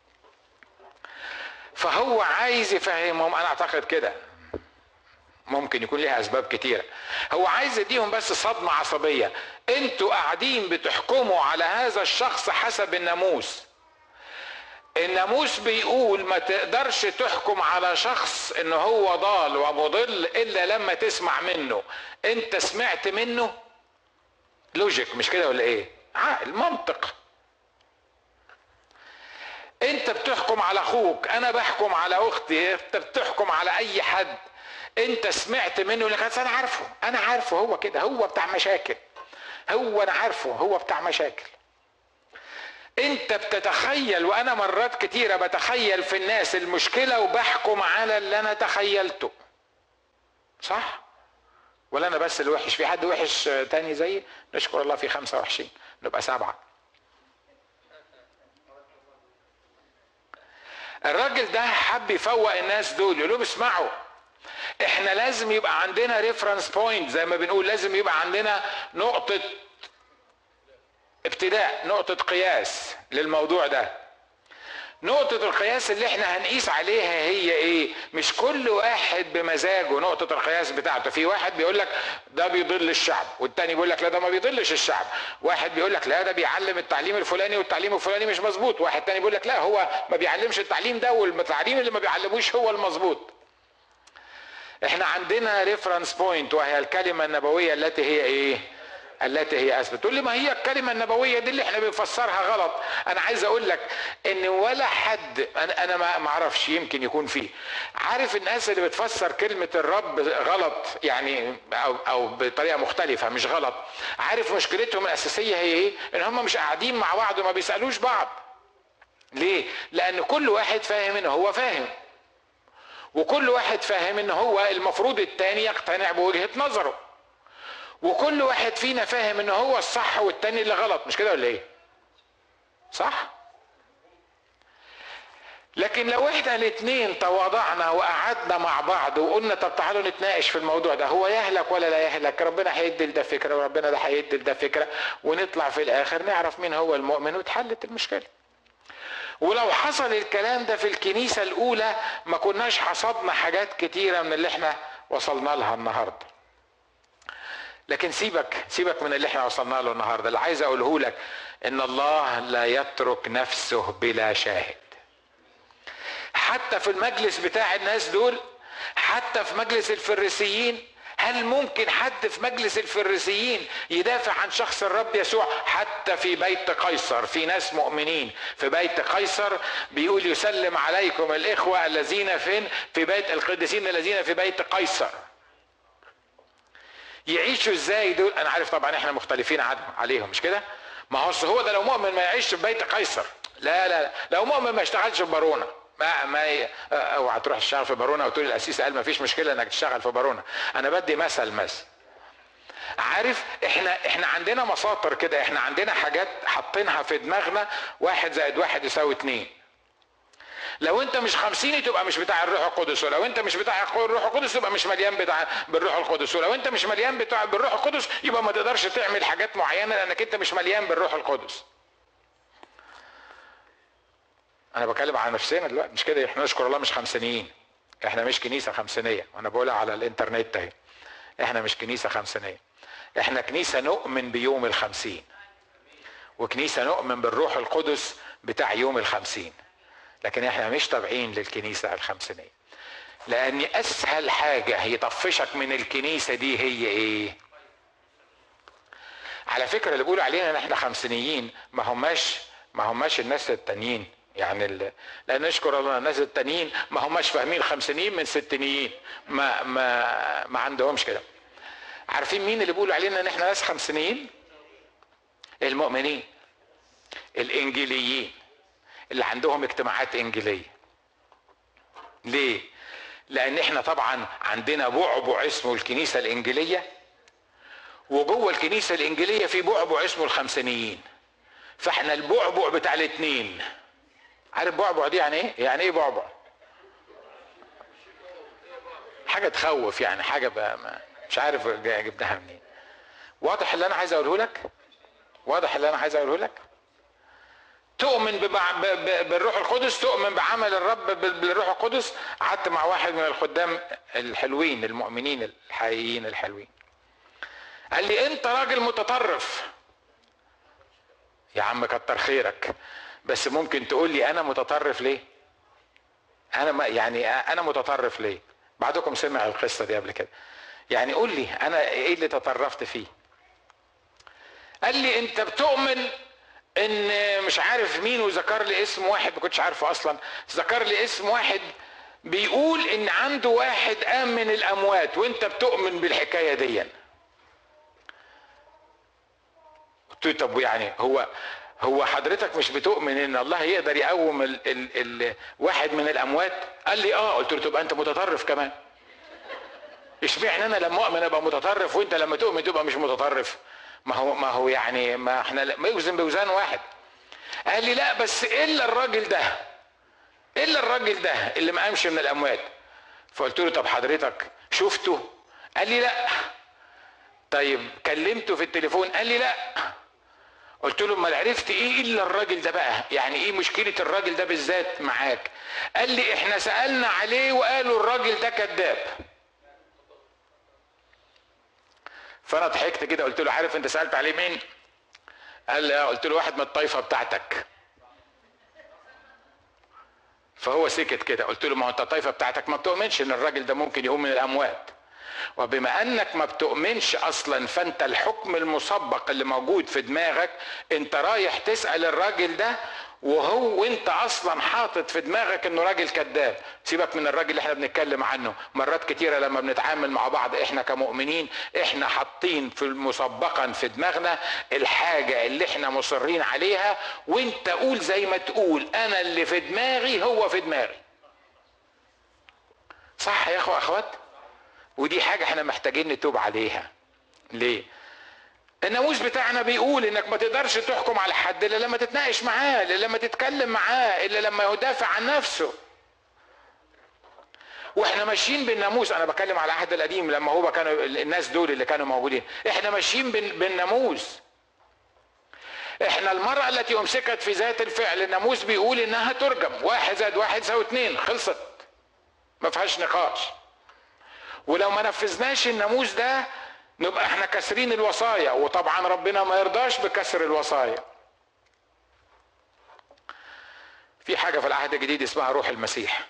فهو عايز يفهمهم أنا أعتقد كده ممكن يكون لها اسباب كتيره هو عايز يديهم بس صدمه عصبيه انتوا قاعدين بتحكموا على هذا الشخص حسب الناموس الناموس بيقول ما تقدرش تحكم على شخص ان هو ضال ومضل الا لما تسمع منه انت سمعت منه لوجيك مش كده ولا ايه عقل منطق انت بتحكم على اخوك انا بحكم على اختي انت بتحكم على اي حد انت سمعت منه لك انا عارفه انا عارفه هو كده هو بتاع مشاكل هو انا عارفه هو بتاع مشاكل انت بتتخيل وانا مرات كتيرة بتخيل في الناس المشكلة وبحكم على اللي انا تخيلته صح ولا انا بس الوحش في حد وحش تاني زيي نشكر الله في خمسة وحشين نبقى سبعة الراجل ده حب يفوق الناس دول يقول لهم اسمعوا احنا لازم يبقى عندنا ريفرنس بوينت زي ما بنقول لازم يبقى عندنا نقطة ابتداء نقطة قياس للموضوع ده نقطة القياس اللي احنا هنقيس عليها هي ايه؟ مش كل واحد بمزاجه نقطة القياس بتاعته، في واحد بيقول لك ده بيضل الشعب، والتاني بيقول لك لا ده ما بيضلش الشعب، واحد بيقول لك لا ده بيعلم التعليم الفلاني والتعليم الفلاني مش مظبوط، واحد تاني بيقول لك لا هو ما بيعلمش التعليم ده والتعليم اللي ما بيعلموش هو المظبوط. احنا عندنا ريفرنس بوينت وهي الكلمة النبوية التي هي ايه؟ التي هي اثبت تقول لي ما هي الكلمه النبويه دي اللي احنا بنفسرها غلط انا عايز اقول لك ان ولا حد انا انا ما اعرفش يمكن يكون فيه عارف الناس اللي بتفسر كلمه الرب غلط يعني او او بطريقه مختلفه مش غلط عارف مشكلتهم الاساسيه هي ايه ان هم مش قاعدين مع بعض وما بيسالوش بعض ليه لان كل واحد فاهم ان هو فاهم وكل واحد فاهم ان هو المفروض التاني يقتنع بوجهه نظره وكل واحد فينا فاهم ان هو الصح والتاني اللي غلط مش كده ولا ايه صح لكن لو احنا الاثنين تواضعنا وقعدنا مع بعض وقلنا طب تعالوا نتناقش في الموضوع ده هو يهلك ولا لا يهلك ربنا هيدي لده فكره وربنا ده هيدي لده فكره ونطلع في الاخر نعرف مين هو المؤمن واتحلت المشكله ولو حصل الكلام ده في الكنيسه الاولى ما كناش حصدنا حاجات كتيره من اللي احنا وصلنا لها النهارده لكن سيبك سيبك من اللي احنا وصلنا له النهارده اللي عايز اقوله لك ان الله لا يترك نفسه بلا شاهد حتى في المجلس بتاع الناس دول حتى في مجلس الفريسيين هل ممكن حد في مجلس الفريسيين يدافع عن شخص الرب يسوع حتى في بيت قيصر في ناس مؤمنين في بيت قيصر بيقول يسلم عليكم الاخوه الذين فين في بيت القديسين الذين في بيت قيصر يعيشوا ازاي دول انا عارف طبعا احنا مختلفين عنهم عليهم مش كده ما هو هو ده لو مؤمن ما يعيش في بيت قيصر لا لا لا لو مؤمن ما يشتغلش في بارونا ما ما ي... اوعى تروح تشتغل في بارونا وتقول الاسيس قال ما فيش مشكله انك تشتغل في بارونا انا بدي مثل مثل عارف احنا احنا عندنا مساطر كده احنا عندنا حاجات حاطينها في دماغنا واحد زائد واحد يساوي اتنين لو انت مش خمسيني تبقى مش بتاع الروح القدس ولو انت مش بتاع الروح القدس تبقى مش مليان بتاع بالروح القدس ولو انت مش مليان بتاع بالروح القدس يبقى ما تقدرش تعمل حاجات معينه لانك انت مش مليان بالروح القدس انا بكلم على نفسنا دلوقتي مش كده احنا نشكر الله مش خمسينيين احنا مش كنيسه خمسينيه وانا بقولها على الانترنت اهي احنا مش كنيسه خمسينيه احنا كنيسه نؤمن بيوم الخمسين وكنيسه نؤمن بالروح القدس بتاع يوم الخمسين لكن احنا مش تابعين للكنيسه الخمسينيه لان اسهل حاجه يطفشك من الكنيسه دي هي ايه على فكره اللي بيقولوا علينا ان احنا خمسينيين ما هماش ما هماش الناس التانيين يعني ال... لان نشكر الله الناس التانيين ما هماش فاهمين خمسينيين من ستينيين ما ما ما عندهمش كده عارفين مين اللي بيقولوا علينا ان احنا ناس خمسينيين المؤمنين الانجيليين اللي عندهم اجتماعات انجيليه ليه لان احنا طبعا عندنا بعبع اسمه الكنيسه الانجيليه وجوه الكنيسه الانجيليه في بعبع اسمه الخمسينيين فاحنا البعبع بتاع الاثنين عارف بعبع دي يعني ايه يعني ايه بعبع حاجه تخوف يعني حاجه بقى ما مش عارف جبناها منين واضح اللي انا عايز اقوله لك واضح اللي انا عايز اقوله لك تؤمن ببع... ب... ب... بالروح القدس تؤمن بعمل الرب بالروح القدس قعدت مع واحد من الخدام الحلوين المؤمنين الحقيقيين الحلوين قال لي انت راجل متطرف يا عم كتر خيرك بس ممكن تقول لي انا متطرف ليه انا ما يعني انا متطرف ليه بعضكم سمع القصه دي قبل كده يعني قول لي انا ايه اللي تطرفت فيه قال لي انت بتؤمن ان مش عارف مين وذكر لي اسم واحد ما كنتش عارفه اصلا ذكر لي اسم واحد بيقول ان عنده واحد قام من الاموات وانت بتؤمن بالحكايه دي قلت له طب يعني هو هو حضرتك مش بتؤمن ان الله يقدر يقوم ال ال ال واحد من الاموات قال لي اه قلت له تبقى انت متطرف كمان اشمعنى انا لما اؤمن ابقى متطرف وانت لما تؤمن تبقى مش متطرف ما هو ما هو يعني ما احنا ما يوزن بوزان واحد قال لي لا بس الا الراجل ده الا الراجل ده اللي ما قامش من الاموات فقلت له طب حضرتك شفته قال لي لا طيب كلمته في التليفون قال لي لا قلت له امال عرفت ايه الا الراجل ده بقى يعني ايه مشكله الراجل ده بالذات معاك قال لي احنا سالنا عليه وقالوا الراجل ده كذاب فانا ضحكت كده قلت له عارف انت سالت عليه مين قال لي قلت له واحد من الطائفه بتاعتك فهو سكت كده قلت له ما هو انت الطائفه بتاعتك ما بتؤمنش ان الراجل ده ممكن يقوم من الاموات وبما انك ما بتؤمنش اصلا فانت الحكم المسبق اللي موجود في دماغك انت رايح تسال الراجل ده وهو وانت اصلا حاطط في دماغك انه راجل كذاب سيبك من الراجل اللي احنا بنتكلم عنه مرات كتيره لما بنتعامل مع بعض احنا كمؤمنين احنا حاطين في مسبقا في دماغنا الحاجه اللي احنا مصرين عليها وانت قول زي ما تقول انا اللي في دماغي هو في دماغي صح يا اخوة اخوات ودي حاجة احنا محتاجين نتوب عليها ليه الناموس بتاعنا بيقول انك ما تقدرش تحكم على حد الا لما تتناقش معاه الا لما تتكلم معاه الا لما يدافع عن نفسه واحنا ماشيين بالناموس انا بكلم على العهد القديم لما هو كانوا الناس دول اللي كانوا موجودين احنا ماشيين بالناموس احنا المرأة التي امسكت في ذات الفعل الناموس بيقول انها ترجم واحد زائد واحد يساوي اتنين خلصت ما فيهاش نقاش ولو ما نفذناش الناموس ده نبقى احنا كاسرين الوصايا وطبعا ربنا ما يرضاش بكسر الوصايا في حاجه في العهد الجديد اسمها روح المسيح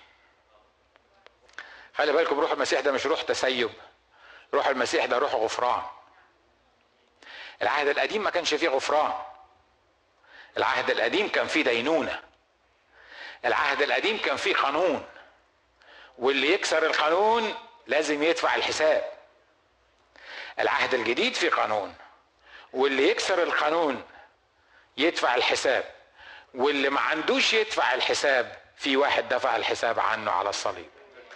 خلي بالكم روح المسيح ده مش روح تسيب روح المسيح ده روح غفران العهد القديم ما كانش فيه غفران العهد القديم كان فيه دينونه العهد القديم كان فيه قانون واللي يكسر القانون لازم يدفع الحساب العهد الجديد في قانون واللي يكسر القانون يدفع الحساب واللي ما عندوش يدفع الحساب في واحد دفع الحساب عنه على الصليب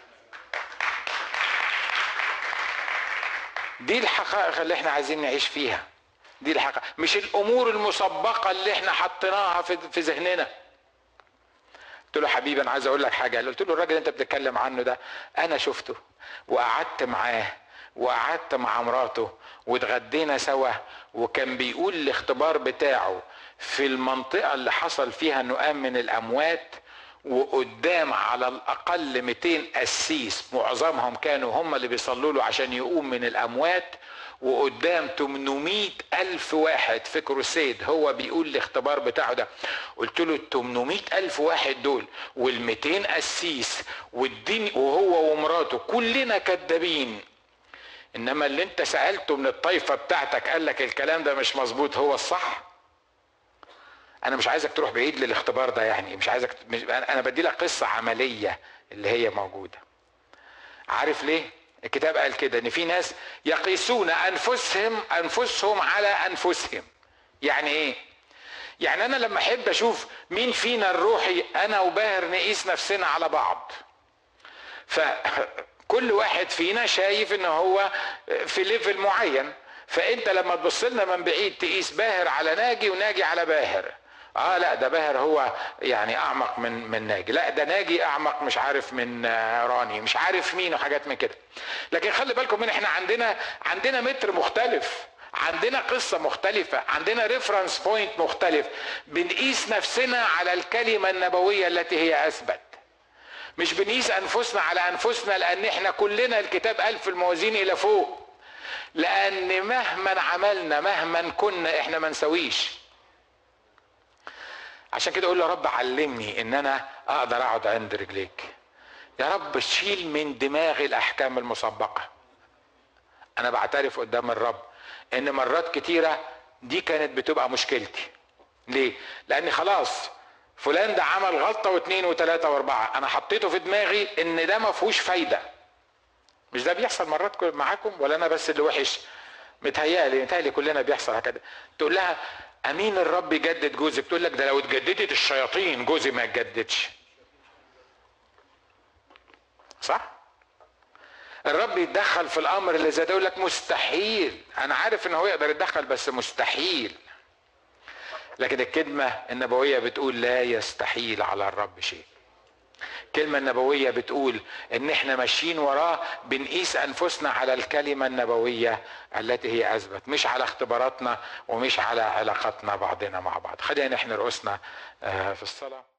دي الحقائق اللي احنا عايزين نعيش فيها دي الحقائق مش الامور المسبقه اللي احنا حطيناها في في ذهننا قلت له حبيبي انا عايز اقول لك حاجه قلت له الراجل اللي انت بتتكلم عنه ده انا شفته وقعدت معاه وقعدت مع مراته واتغدينا سوا وكان بيقول الاختبار بتاعه في المنطقه اللي حصل فيها انه قام من الاموات وقدام على الاقل 200 قسيس معظمهم كانوا هم اللي بيصلوا له عشان يقوم من الاموات وقدام 800 ألف واحد في كروسيد هو بيقول الاختبار بتاعه ده قلت له ال 800 ألف واحد دول وال 200 قسيس والدين وهو ومراته كلنا كذابين انما اللي انت سالته من الطائفه بتاعتك قال لك الكلام ده مش مظبوط هو الصح انا مش عايزك تروح بعيد للاختبار ده يعني مش عايزك مش انا بدي لك قصه عمليه اللي هي موجوده عارف ليه الكتاب قال كده ان في ناس يقيسون انفسهم انفسهم على انفسهم يعني ايه يعني انا لما احب اشوف مين فينا الروحي انا وباهر نقيس نفسنا على بعض فكل واحد فينا شايف ان هو في ليفل معين فانت لما تبص لنا من بعيد تقيس باهر على ناجي وناجي على باهر اه لا ده باهر هو يعني اعمق من من ناجي لا ده ناجي اعمق مش عارف من راني مش عارف مين وحاجات من كده لكن خلي بالكم من احنا عندنا عندنا متر مختلف عندنا قصه مختلفه عندنا ريفرنس بوينت مختلف بنقيس نفسنا على الكلمه النبويه التي هي اثبت مش بنقيس انفسنا على انفسنا لان احنا كلنا الكتاب قال في الموازين الى فوق لان مهما عملنا مهما كنا احنا ما نسويش عشان كده اقول له يا رب علمني ان انا اقدر اقعد عند رجليك يا رب شيل من دماغي الاحكام المسبقه انا بعترف قدام الرب ان مرات كتيره دي كانت بتبقى مشكلتي ليه لان خلاص فلان ده عمل غلطه واثنين وثلاثه واربعه انا حطيته في دماغي ان ده ما فيهوش فايده مش ده بيحصل مرات معاكم ولا انا بس اللي وحش متهيألي متهيألي كلنا بيحصل كده تقول لها امين الرب يجدد جوزك تقول لك ده لو اتجددت الشياطين جوزي ما يتجددش صح الرب يتدخل في الامر اللي زي ده يقول لك مستحيل انا عارف ان هو يقدر يتدخل بس مستحيل لكن الكلمه النبويه بتقول لا يستحيل على الرب شيء الكلمة النبوية بتقول ان احنا ماشيين وراه بنقيس انفسنا على الكلمة النبوية التي هي اثبت مش على اختباراتنا ومش على علاقاتنا بعضنا مع بعض خلينا نحن رؤوسنا في الصلاة